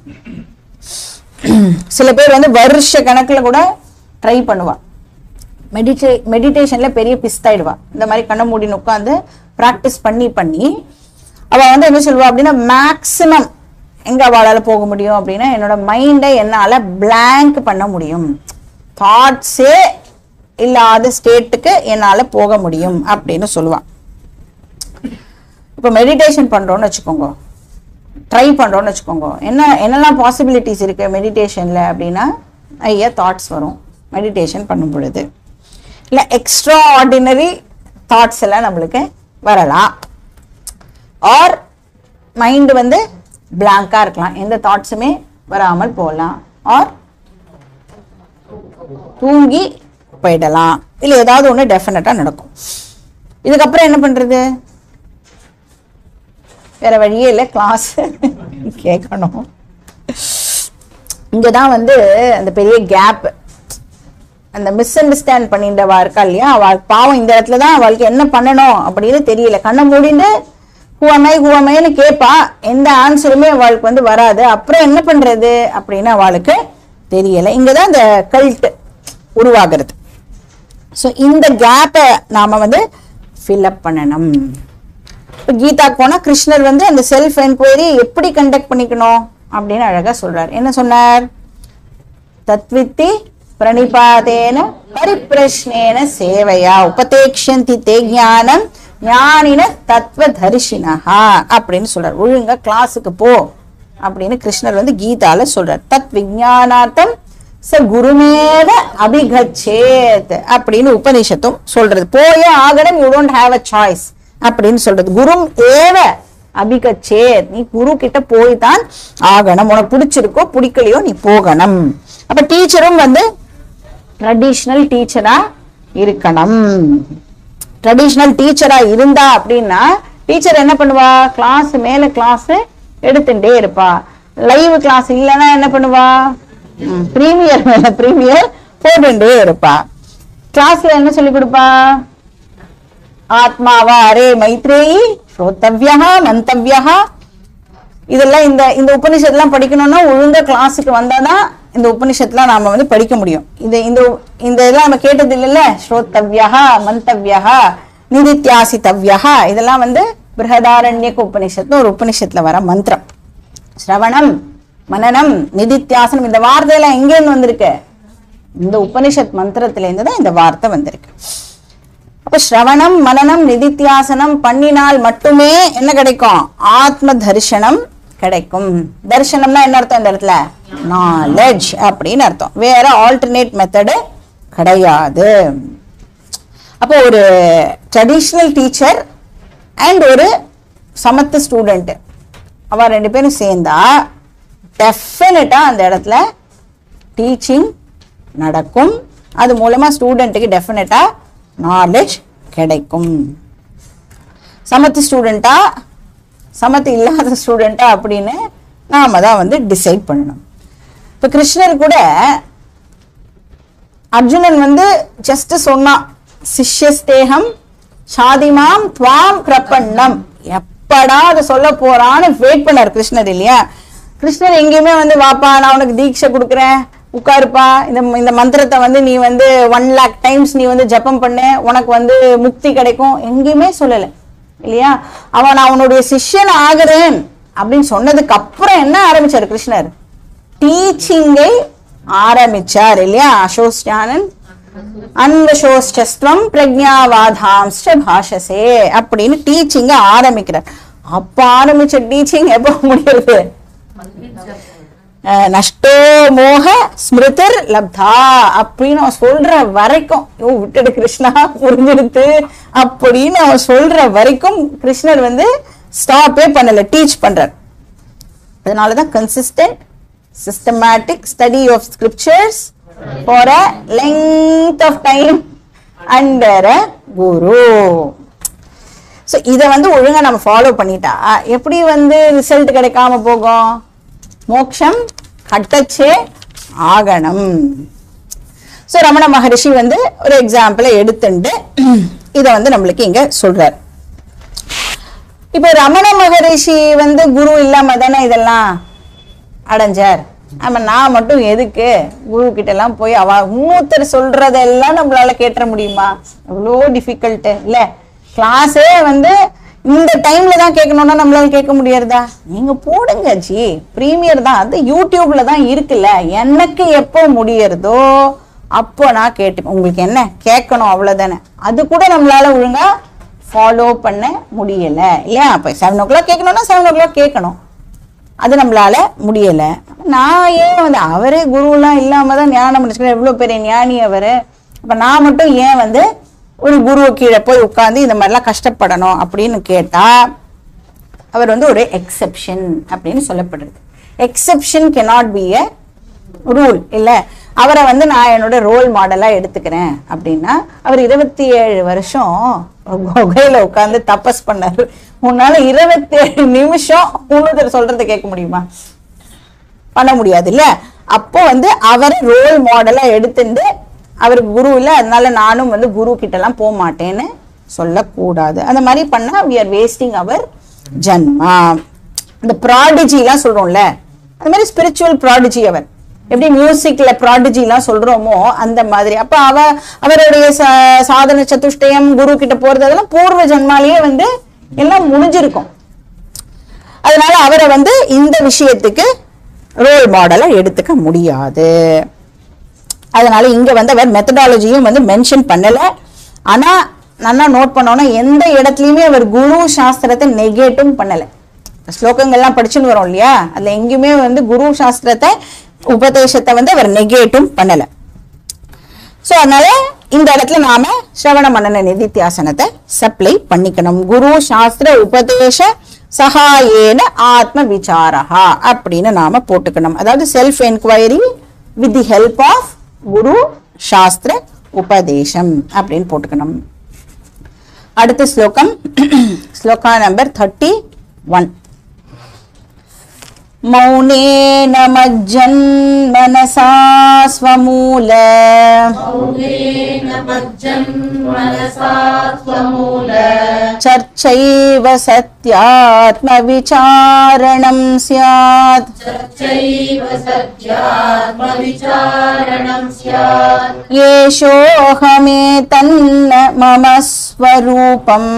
சில பேர் வந்து வருஷ கணக்குல கூட ட்ரை பண்ணுவா மெடிடே மெடிடேஷன்ல பெரிய பிஸ்தாயிடுவா இந்த மாதிரி கண்ண மூடின்னு உட்காந்து ப்ராக்டிஸ் பண்ணி பண்ணி அவ வந்து என்ன சொல்லுவா அப்படின்னா மேக்சிமம் எங்க அவளால போக முடியும் அப்படின்னா என்னோட மைண்டை என்னால blank பண்ண முடியும் தாட்ஸே இல்லாத ஸ்டேட்டுக்கு என்னால போக முடியும் அப்படின்னு சொல்லுவா இப்போ மெடிடேஷன் பண்றோம்னு வச்சுக்கோங்க ட்ரை பண்றோம்னு வச்சுக்கோங்க என்ன என்னெல்லாம் பாசிபிலிட்டிஸ் இருக்கு மெடிடேஷன்ல அப்படின்னா ஐயா தாட்ஸ் வரும் மெடிடேஷன் பண்ணும் பொழுது இல்லை எக்ஸ்ட்ரா ஆர்டினரி தாட்ஸ் எல்லாம் நம்மளுக்கு வரலாம் ஆர் மைண்டு வந்து பிளாங்காக இருக்கலாம் எந்த தாட்ஸுமே வராமல் போகலாம் ஆர் தூங்கி போயிடலாம் இல்லை ஏதாவது ஒன்று டெஃபினட்டாக நடக்கும் இதுக்கப்புறம் என்ன பண்ணுறது வேற வழியே இல்லை கிளாஸ் கேட்கணும் இங்கே தான் வந்து அந்த பெரிய கேப் அந்த மிஸ் அண்டர்ஸ்டாண்ட் பண்ணிட்டவா இருக்கா இல்லையா அவள் பாவம் இந்த இடத்துல தான் அவளுக்கு என்ன பண்ணணும் அப்படின்னு தெரியல கண்ணை மூடிட்டு ஹூவமை ஹூவமைன்னு கேட்பா எந்த ஆன்சருமே அவளுக்கு வந்து வராது அப்புறம் என்ன பண்றது அப்படின்னு அவளுக்கு தெரியல இங்கே தான் இந்த கல்ட் உருவாகிறது ஸோ இந்த கேப்பை நாம வந்து ஃபில்அப் பண்ணணும் இப்போ கீதாக்கு போனால் கிருஷ்ணர் வந்து அந்த செல்ஃப் என்கொயரி எப்படி கண்டக்ட் பண்ணிக்கணும் அப்படின்னு அழகா சொல்றார் என்ன சொன்னார் தத்வித்தி பிரணிபாதேன பரிப்பிரஷ்னேன சேவையா உபதேக்ஷந்தி தே ஞானம் ஞானின தத்துவ தரிசினஹா அப்படின்னு சொல்றார் ஒழுங்கா கிளாஸுக்கு போ அப்படின்னு கிருஷ்ணர் வந்து கீதால சொல்றார் தத் விஜயானார்த்தம் ச குருமேவ அபிகச்சேத் அப்படின்னு உபனிஷத்தும் சொல்றது போயே ஆகணும் you don't have a choice அப்படின்னு சொல்றது குரும் ஏவ அபிகச்சேத் நீ குரு கிட்ட போய் தான் ஆகணும் உனக்கு பிடிச்சிருக்கோ பிடிக்கலையோ நீ போகணும் அப்ப டீச்சரும் வந்து ட்ரெடிஷ்னல் டீச்சரா இருக்கணும் ட்ரெடிஷ்னல் டீச்சரா இருந்தா அப்படின்னா டீச்சர் என்ன பண்ணுவா கிளாஸ் மேல கிளாஸ் எடுத்துட்டே இருப்பா லைவ் கிளாஸ் இல்லைன்னா என்ன பண்ணுவா ப்ரீமியர் மேல ப்ரீமியர் போட்டுட்டே இருப்பா கிளாஸ்ல என்ன சொல்லி கொடுப்பா ஆத்மாவா அரே மைத்ரேயி ஸ்ரோத்தவ்யா மந்தவ்யா இதெல்லாம் இந்த இந்த உபனிஷத்துலாம் படிக்கணும்னா ஒழுங்கா கிளாஸுக்கு வந்தாதான் இந்த உபனிஷத்துலாம் நாம வந்து படிக்க முடியும் இந்த இந்த இந்த இதெல்லாம் நம்ம கேட்டது இல்லைல்ல ஸ்ரோத்தவ்யா மந்தவ்யா நிதித்தியாசித்தவ்யா இதெல்லாம் வந்து பிருகதாரண்யக்க உபனிஷத்து ஒரு உபனிஷத்துல வர மந்திரம் ஸ்ரவணம் மனனம் நிதித்தியாசனம் இந்த வார்த்தையெல்லாம் எங்கேருந்து வந்திருக்கு இந்த உபனிஷத் மந்திரத்துல இருந்து தான் இந்த வார்த்தை வந்திருக்கு அப்ப ஸ்ரவணம் மனனம் நிதித்தியாசனம் பண்ணினால் மட்டுமே என்ன கிடைக்கும் ஆத்ம தரிசனம் கிடைக்கும் தரிசனம்னா என்ன அர்த்தம் இந்த இடத்துல நாலெட்ஜ் அப்படின்னு அர்த்தம் வேற ஆல்டர்னேட் மெத்தடு கிடையாது அப்போ ஒரு ட்ரெடிஷ்னல் டீச்சர் அண்ட் ஒரு சமத்து ஸ்டூடெண்ட் அவ ரெண்டு பேரும் சேர்ந்தா டெஃபினட்டா அந்த இடத்துல டீச்சிங் நடக்கும் அது மூலமா ஸ்டூடெண்ட்டுக்கு டெஃபினட்டா நாலேஜ் கிடைக்கும் சமத்து ஸ்டூடெண்ட்டா சமத்து இல்லாத ஸ்டூடெண்ட்டா அப்படின்னு நாம தான் வந்து டிசைட் பண்ணணும் இப்போ கிருஷ்ணர் கூட அர்ஜுனன் வந்து ஜஸ்ட் சொன்னான் சிஷ்யஸ்தேகம் சாதிமாம் துவாம் பிரபன்னம் எப்படா அதை சொல்ல போறான்னு வெயிட் பண்ணார் கிருஷ்ணர் இல்லையா கிருஷ்ணர் எங்கேயுமே வந்து வாப்பா நான் உனக்கு தீட்சை கொடுக்குறேன் உட்காருப்பா இந்த இந்த மந்திரத்தை வந்து நீ வந்து ஒன் லேக் டைம்ஸ் நீ வந்து ஜெபம் பண்ணு உனக்கு வந்து முக்தி கிடைக்கும் எங்கேயுமே சொல்லலை இல்லையா அவன் நான் உன்னுடைய சிஷ்யன் ஆகுறேன் அப்படின்னு சொன்னதுக்கு அப்புறம் என்ன ஆரம்பிச்சார் கிருஷ்ணர் டீச்சிங்கை ஆரம்பிச்சார் இல்லையா அசோஸ்டானன் அன்வசோஷ்டஸ்துவம் பிரஜாவாதாம்ஸ்ட பாஷசே அப்படின்னு டீச்சிங்க ஆரம்பிக்கிறார் அப்ப ஆரம்பிச்ச டீச்சிங் எப்போ முடியுது அஹ் நஷ்டோ மோக ஸ்மிருதிர் லப்தா அப்படின்னு அவன் சொல்ற வரைக்கும் ஐயோ விட்டுடு கிருஷ்ணா புரிஞ்சிடுத்து அப்படின்னு அவன் சொல்ற வரைக்கும் கிருஷ்ணர் வந்து ஸ்டாப்பே பண்ணல டீச் பண்றார் அதனாலதான் consistent systematic study of scriptures for a length of time under a guru so இதை வந்து ஒழுங்கா நம்ம ஃபாலோ பண்ணிட்டா எப்படி வந்து ரிசல்ட் கிடைக்காம போகும் மோக்ஷம் கட்டச்சே ஆகணும் ஸோ ரமண மகரிஷி வந்து ஒரு எக்ஸாம்பிளை எடுத்துட்டு இதை வந்து நம்மளுக்கு இங்க சொல்றார் இப்போ ரமண மகரிஷி வந்து குரு இல்லாம தானே இதெல்லாம் அடைஞ்சார் ஆமா நான் மட்டும் எதுக்கு குரு கிட்ட எல்லாம் போய் அவ இன்னொருத்தர் சொல்றதெல்லாம் நம்மளால கேட்டுற முடியுமா எவ்வளோ டிஃபிகல்ட்டு இல்ல கிளாஸே வந்து இந்த டைம்ல தான் கேட்கணும்னா நம்மளால கேட்க முடியறதா நீங்க போடுங்க ஜி ப்ரீமியர் தான் அது யூடியூப்ல தான் இருக்குல்ல எனக்கு எப்போ முடியறதோ அப்போ நான் கேட்டு உங்களுக்கு என்ன கேட்கணும் அவ்வளவுதானே அது கூட நம்மளால ஒழுங்கா ஃபாலோ பண்ண முடியல இல்லையா அப்போ செவன் ஓ கிளாக் கேட்கணும்னா செவன் ஓ கிளாக் கேட்கணும் அது நம்மளால முடியல நான் ஏன் வந்து அவரே குருலாம் இல்லாம தான் ஞானம் முடிச்சுக்கிறேன் எவ்வளவு பெரிய ஞானி அவரு அப்ப நான் மட்டும் ஏன் வந்து ஒரு குரு கீழே போய் உட்கார்ந்து இந்த மாதிரிலாம் கஷ்டப்படணும் அப்படின்னு கேட்டா அவர் வந்து ஒரு எக்ஸெப்ஷன் அப்படின்னு சொல்லப்படுறது exception cannot be a rule இல்ல அவரை வந்து நான் என்னோட ரோல் மாடலா எடுத்துக்கிறேன் அப்படின்னா அவர் இருபத்தி ஏழு வருஷம் குகையில உட்கார்ந்து தபஸ் பண்ணாரு உன்னால இருபத்தி ஏழு நிமிஷம் இன்னொருத்தர் சொல்றதை கேட்க முடியுமா பண்ண முடியாது இல்ல அப்போ வந்து அவரை ரோல் மாடலா எடுத்துட்டு அவருக்கு குரு இல்ல அதனால நானும் வந்து குரு கிட்ட எல்லாம் போக மாட்டேன்னு சொல்லக்கூடாது அந்த மாதிரி பண்ணா we are வேஸ்டிங் அவர் ஜன்மா இந்த ப்ராடிஜி எல்லாம் சொல்றோம்ல அந்த மாதிரி ஸ்பிரிச்சுவல் ப்ராடிஜி அவர் எப்படி மியூசிக்ல ப்ராடிஜி எல்லாம் சொல்றோமோ அந்த மாதிரி அப்ப அவ அவருடைய ச- சாதன சதுஷ்டயம் குரு கிட்ட போறது அதெல்லாம் பூர்வ ஜன்மாலேயே வந்து எல்லாம் முடிஞ்சிருக்கும் அதனால அவரை வந்து இந்த விஷயத்துக்கு ரோல் மாடலா எடுத்துக்க முடியாது அதனால இங்க வந்து அவர் மெத்தடாலஜியும் வந்து மென்ஷன் பண்ணல ஆனா நல்லா நோட் பண்ணோம்னா எந்த இடத்துலயுமே அவர் குரு சாஸ்திரத்தை நெகேட்டும் பண்ணல ஸ்லோகங்கள்லாம் படிச்சுன்னு வரோம் இல்லையா அதுல எங்கேயுமே வந்து குரு சாஸ்திரத்தை உபதேசத்தை வந்து அவர் நெகேட்டும் பண்ணல சோ அதனால இந்த இடத்துல நாம ஸ்ரவண மன்னன நிதித்தியாசனத்தை சப்ளை பண்ணிக்கணும் குரு சாஸ்திர உபதேச சகாயேன ஆத்ம விசாரஹா அப்படின்னு நாம போட்டுக்கணும் அதாவது self enquiry with the help of guru சாஸ்திர உபதேசம் அப்படின்னு போட்டுக்கணும் அடுத்த ஸ்லோகம் ஸ்லோகா நம்பர் தேர்ட்டி ஒன் मौनेन मज्जन्मनसा स्वमूल मौनेन मज्जन्मनसा त्वमूल चर्चैव सत्यात्मविचारणं स्यात् चैव सत्यात्मविचारणं स्यात् येषोऽहमेतन्न मम स्वरूपम्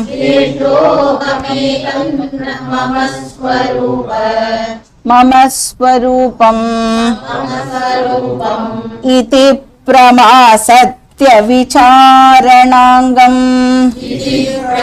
येषोऽहमेतन्न मम स्वरूप मम स्वरूपम् मम स्वरूपम् इति प्रमासत्यविचारणाङ्गम् इति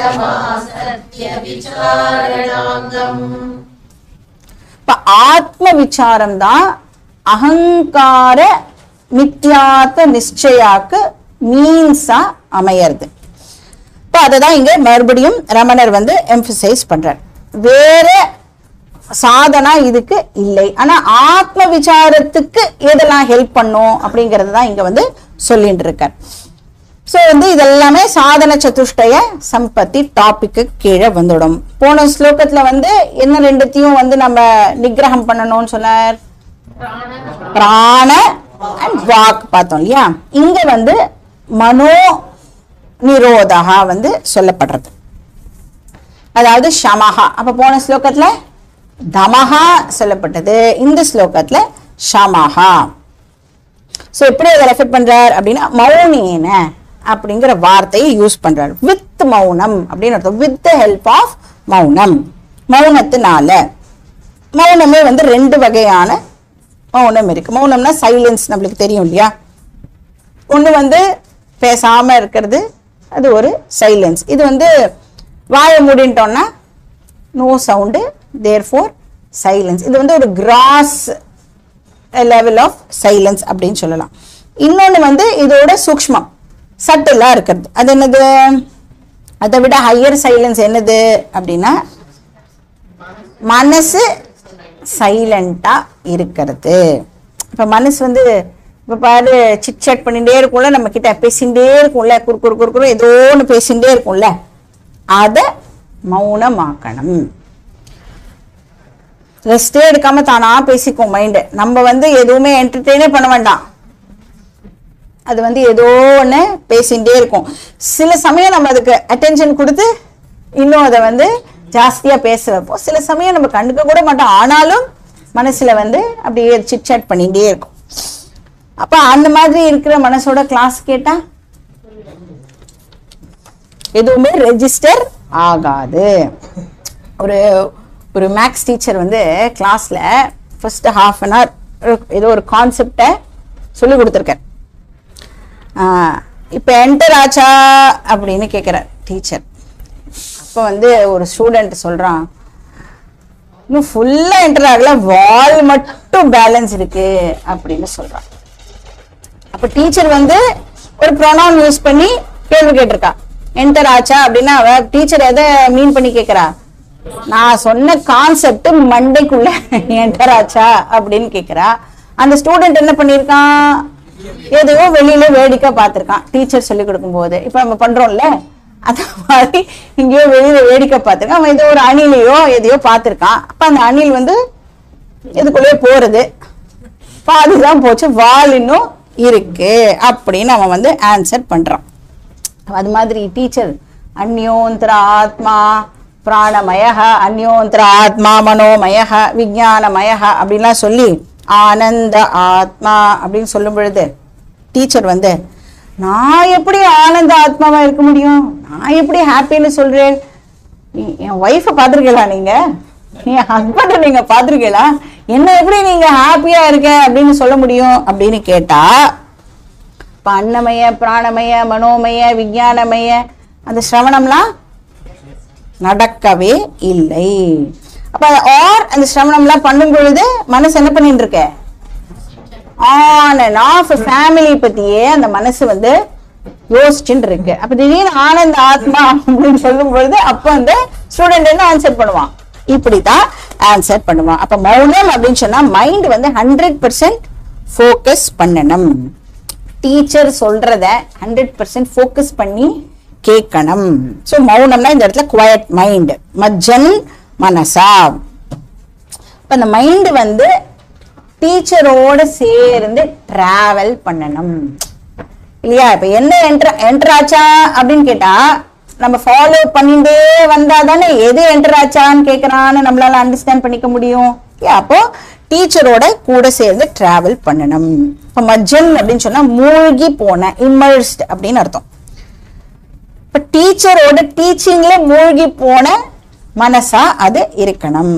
प्रमासत्यविचारणाङ्गम् இப்ப ஆத்ம விசாரம் தான் அகங்கார நித்யாத்ம நிச்சயாக்கு மீன்ஸா அமையறது இப்ப அதை தான் இங்க மறுபடியும் ரமணர் வந்து எம்பசைஸ் பண்றார் வேற சாதனா இதுக்கு இல்லை ஆனா ஆத்ம விசாரத்துக்கு எதெல்லாம் ஹெல்ப் பண்ணும் அப்படிங்கறது தான் இங்க வந்து சொல்லிட்டு இருக்கார் ஸோ வந்து இதெல்லாமே சாதன சதுஷ்டய சம்பத்தி டாபிக்கு கீழே வந்துடும் போன ஸ்லோகத்துல வந்து என்ன ரெண்டுத்தையும் வந்து நம்ம நிகிரகம் பண்ணணும்னு சொன்னார் பிராண அண்ட் வாக் பார்த்தோம் இல்லையா இங்க வந்து மனோ நிரோதகா வந்து சொல்லப்படுறது அதாவது ஷமஹா அப்ப போன ஸ்லோகத்துல தமஹா சொல்லப்பட்டது இந்த ஸ்லோகத்துல ஷமஹா ஸோ எப்படி அதை ரெஃபர் பண்றார் அப்படின்னா மௌனேன அப்படிங்கிற வார்த்தையை யூஸ் பண்றார் வித் மௌனம் அப்படின்னு அர்த்தம் வித் த ஹெல்ப் ஆஃப் மௌனம் மௌனத்தினால மௌனமே வந்து ரெண்டு வகையான மௌனம் இருக்கு மௌனம்னா சைலன்ஸ் நம்மளுக்கு தெரியும் இல்லையா ஒன்று வந்து பேசாம இருக்கிறது அது ஒரு சைலன்ஸ் இது வந்து வாயை மூடிட்டோம்னா no sound therefore silence இது வந்து ஒரு கிராஸ் லெவல் ஆஃப் சைலன்ஸ் அப்படின்னு சொல்லலாம் இன்னொன்று வந்து இதோட சூக்ஷ்மம் சட்டிலாக இருக்கிறது அது என்னது அதை விட ஹையர் சைலன்ஸ் என்னது அப்படின்னா மனசு சைலண்டாக இருக்கிறது இப்போ மனசு வந்து இப்போ பாரு சிட் சாட் பண்ணிகிட்டே இருக்கும்ல நம்ம கிட்ட பேசிகிட்டே இருக்கும்ல குறு குறு குறு குறு ஏதோ ஒன்று பேசிகிட்டே இருக்கும்ல அதை மௌனமாக்கணும் ரெஸ்டே எடுக்காம தானா பேசிக்கும் மைண்டு நம்ம வந்து எதுவுமே என்டர்டெயினே பண்ண வேண்டாம் அது வந்து ஏதோ ஒன்று பேசிகிட்டே இருக்கும் சில சமயம் நம்ம அதுக்கு அட்டென்ஷன் கொடுத்து இன்னும் அதை வந்து ஜாஸ்தியாக பேச வைப்போம் சில சமயம் நம்ம கண்டுக்க கூட மாட்டோம் ஆனாலும் மனசில் வந்து அப்படியே சிட் சாட் பண்ணிகிட்டே இருக்கும் அப்போ அந்த மாதிரி இருக்கிற மனசோட கிளாஸ் கேட்டால் எதுவுமே ரெஜிஸ்டர் ஆகாது ஒரு ஒரு மேக்ஸ் டீச்சர் வந்து கிளாஸில் ஃபர்ஸ்ட் ஹாஃப் அன் ஹவர் ஏதோ ஒரு கான்செப்டை சொல்லி கொடுத்துருக்கார் இப்போ என்டர் ஆச்சா அப்படின்னு கேட்குறார் டீச்சர் அப்போ வந்து ஒரு ஸ்டூடெண்ட் சொல்கிறான் இன்னும் ஃபுல்லாக என்டர் ஆகல வால் மட்டும் பேலன்ஸ் இருக்கு அப்படின்னு சொல்கிறான் அப்போ டீச்சர் வந்து ஒரு ப்ரொனவுன் யூஸ் பண்ணி கேள்வி கேட்டிருக்கா என்டர் ஆச்சா அப்படின்னா அவ டீச்சர் எதை மீன் பண்ணி கேட்குறா நான் சொன்ன கான்செப்ட் மண்டைக்குள்ள என்டர் ஆச்சா அப்படின்னு கேட்குறா அந்த ஸ்டூடெண்ட் என்ன பண்ணியிருக்கான் எதையோ வெளியில வேடிக்கை பார்த்துருக்கான் டீச்சர் சொல்லி கொடுக்கும்போது இப்போ நம்ம பண்றோம்ல அந்த மாதிரி இங்கேயோ வெளியில வேடிக்கை பார்த்துருக்கான் அவன் ஏதோ ஒரு அணிலையோ எதையோ பார்த்துருக்கான் அப்போ அந்த அணில் வந்து இதுக்குள்ளேயே போறது பாதிதான் போச்சு வால் இன்னும் இருக்கு அப்படின்னு அவன் வந்து ஆன்சர் பண்றான் அது மாதிரி டீச்சர் அந்யோந்தர ஆத்மா பிராணமய அந்யோந்தர ஆத்மா மனோமய விஜானமய அப்படின்லாம் சொல்லி ஆனந்த ஆத்மா அப்படின்னு சொல்லும் பொழுது டீச்சர் வந்து நான் எப்படி ஆனந்த ஆத்மாவா இருக்க முடியும் நான் எப்படி ஹாப்பின்னு சொல்றேன் நீ- என் ஒய்ஃபை பார்த்துருக்கீங்களா நீங்க என் ஹஸ்பண்டை நீங்க பார்த்துருக்கீங்களா என்ன எப்படி நீங்க ஹாப்பியா இருக்க அப்படின்னு சொல்ல முடியும் அப்படின்னு கேட்டா இப்ப அன்னமய பிராணமய மனோமய விஞ்ஞானமய அந்த சிரவணம்லாம் நடக்கவே இல்லை அப்ப ஆர் அந்த சிரவணம்லாம் பண்ணும் பொழுது மனசு என்ன பண்ணிட்டு இருக்க ஆன் அண்ட் ஆஃப் ஃபேமிலி பத்தியே அந்த மனசு வந்து யோசிச்சுட்டு இருக்கு அப்ப திடீர்னு ஆனந்த ஆத்மா அப்படின்னு சொல்லும் பொழுது அப்ப அந்த ஸ்டூடெண்ட் என்ன ஆன்சர் பண்ணுவான் இப்படிதான் ஆன்சர் பண்ணுவான் அப்ப மௌனம் அப்படின்னு சொன்னா மைண்ட் வந்து ஹண்ட்ரட் பர்சன்ட் ஃபோக்கஸ் பண்ணணும் டீச்சர் சொல்றத ஹண்ட்ரட் பர்சன்ட் ஃபோக்கஸ் பண்ணி கேட்கணும் ஸோ மௌனம்னா இந்த இடத்துல குவயட் மைண்ட் மஜ்ஜன் மனசா இப்போ அந்த மைண்ட் வந்து டீச்சரோட சேர்ந்து டிராவல் பண்ணணும் இல்லையா இப்போ என்ன என்டர் என்டர் ஆச்சா அப்படின்னு கேட்டா நம்ம ஃபாலோ பண்ணிட்டே வந்தா தானே எது என்டர் ஆச்சான்னு கேட்கறான்னு நம்மளால அண்டர்ஸ்டாண்ட் பண்ணிக்க முடியும் இல்லையா அப்போ டீச்சரோட கூட சேர்ந்து டிராவல் பண்ணணும் இப்போ மஜ்ஜன் அப்படின்னு சொன்னா மூழ்கி போன இம்மர்ஸ்ட் அப்படின்னு அர்த்தம் இப்போ டீச்சரோட டீச்சிங்ல மூழ்கி போன மனசா அது இருக்கணும்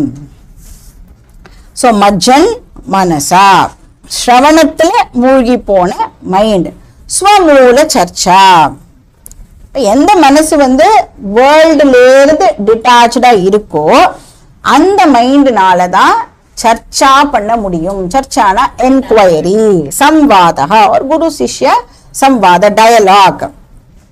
ஸோ மஜ்ஜன் மனசா ஸ்ரவணத்துல மூழ்கி போன மைண்ட் ஸ்வமூல சர்ச்சா இப்ப எந்த மனசு வந்து வேர்ல்டுல இருந்து டிட்டாச்சா இருக்கோ அந்த மைண்ட்னால தான் சர்ச்சா பண்ண முடியும் சர்ச்சானா என்கொயரி சம்வாதா ஒரு குரு சிஷ்ய சம்வாத டயலாக்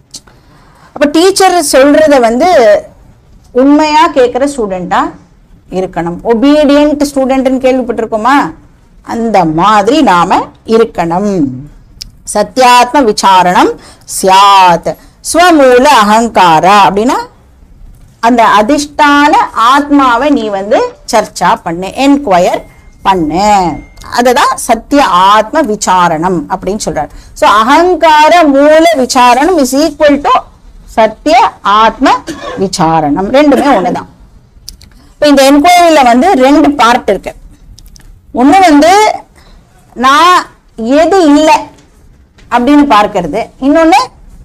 அப்ப டீச்சர் சொல்றத வந்து உண்மையா கேட்குற ஸ்டூடெண்டா இருக்கணும் ஒபீடியன்ட் ஸ்டூடெண்ட்னு கேள்விப்பட்டிருக்கோமா அந்த மாதிரி நாம இருக்கணும் சத்யாத்ம விசாரணம் சியாத் ஸ்வமூல அகங்காரா அப்படின்னா அந்த அதிஷ்டான ஆத்மாவை நீ வந்து சர்ச்சா பண்ணு என்கொயர் பண்ணு அததான் சத்திய ஆத்ம விசாரணம் அப்படின்னு சொல்றாரு சோ அகங்கார மூல விசாரணம் இஸ் ஈக்குவல் டு சத்திய ஆத்ம விசாரணம் ரெண்டுமே ஒண்ணுதான் இப்போ இந்த என்கொயரியில வந்து ரெண்டு பார்ட் இருக்கு ஒண்ணு வந்து நான் எது இல்லை அப்படின்னு பார்க்கிறது இன்னொன்னு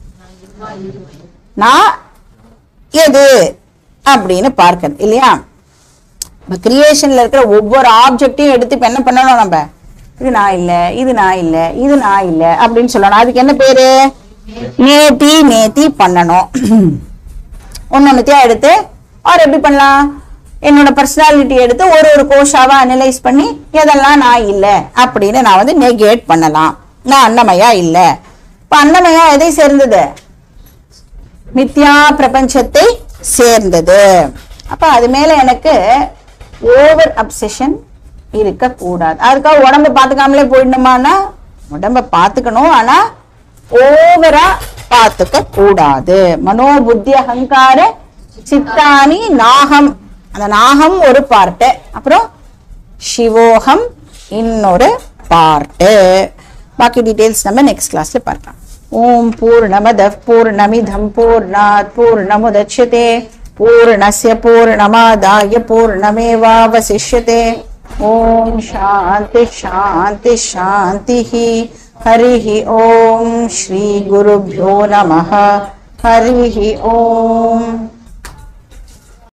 நான் எது அப்படின்னு பார்க்கிறது இல்லையா இப்போ கிரியேஷன்ல இருக்கிற ஒவ்வொரு ஆப்ஜெக்டையும் எடுத்து இப்போ என்ன பண்ணணும் நம்ம இது நான் இல்லை இது நான் இல்லை இது நான் இல்லை அப்படின்னு சொல்லணும் அதுக்கு என்ன பேரு நேத்தி நேத்தி பண்ணணும் ஒன்னொன்னுத்தையா எடுத்து ஆர் எப்படி பண்ணலாம் என்னோட பர்சனாலிட்டி எடுத்து ஒரு ஒரு கோஷாவா அனலைஸ் பண்ணி எதெல்லாம் நான் இல்லை அப்படின்னு நான் வந்து நெகேட் பண்ணலாம் நான் அன்னமயா இல்லை இப்போ அன்னமயா எதை சேர்ந்தது மித்யா பிரபஞ்சத்தை சேர்ந்தது அப்ப அது மேல எனக்கு ஓவர் அப்செஷன் இருக்க கூடாது அதுக்காக உடம்ப பார்த்துக்காமலே போயிடணுமானா உடம்ப பார்த்துக்கணும் ஆனா ஓவரா பார்த்துக்க கூடாது மனோபுத்தி அகங்கார சித்தானி நாகம் அந்த நாகம் ஒரு பார்ட்டு அப்புறம் சிவோகம் இன்னொரு பார்ட்டு பாக்கி டீடைல்ஸ் நம்ம நெக்ஸ்ட் கிளாஸ்ல பார்க்கலாம் ஓம் பூர்ணமத பூர்ணமிதம் பூர்ணாத் பூர்ணமுதட்சதே பூர்ணஸ்ய பூர்ணமாதாய பூர்ணமேவாவசிஷ்யதே ஓம் சாந்தி சாந்தி சாந்தி ஹரி ஓம் ஸ்ரீ குருभ्यो நமः ஹரி ஓம்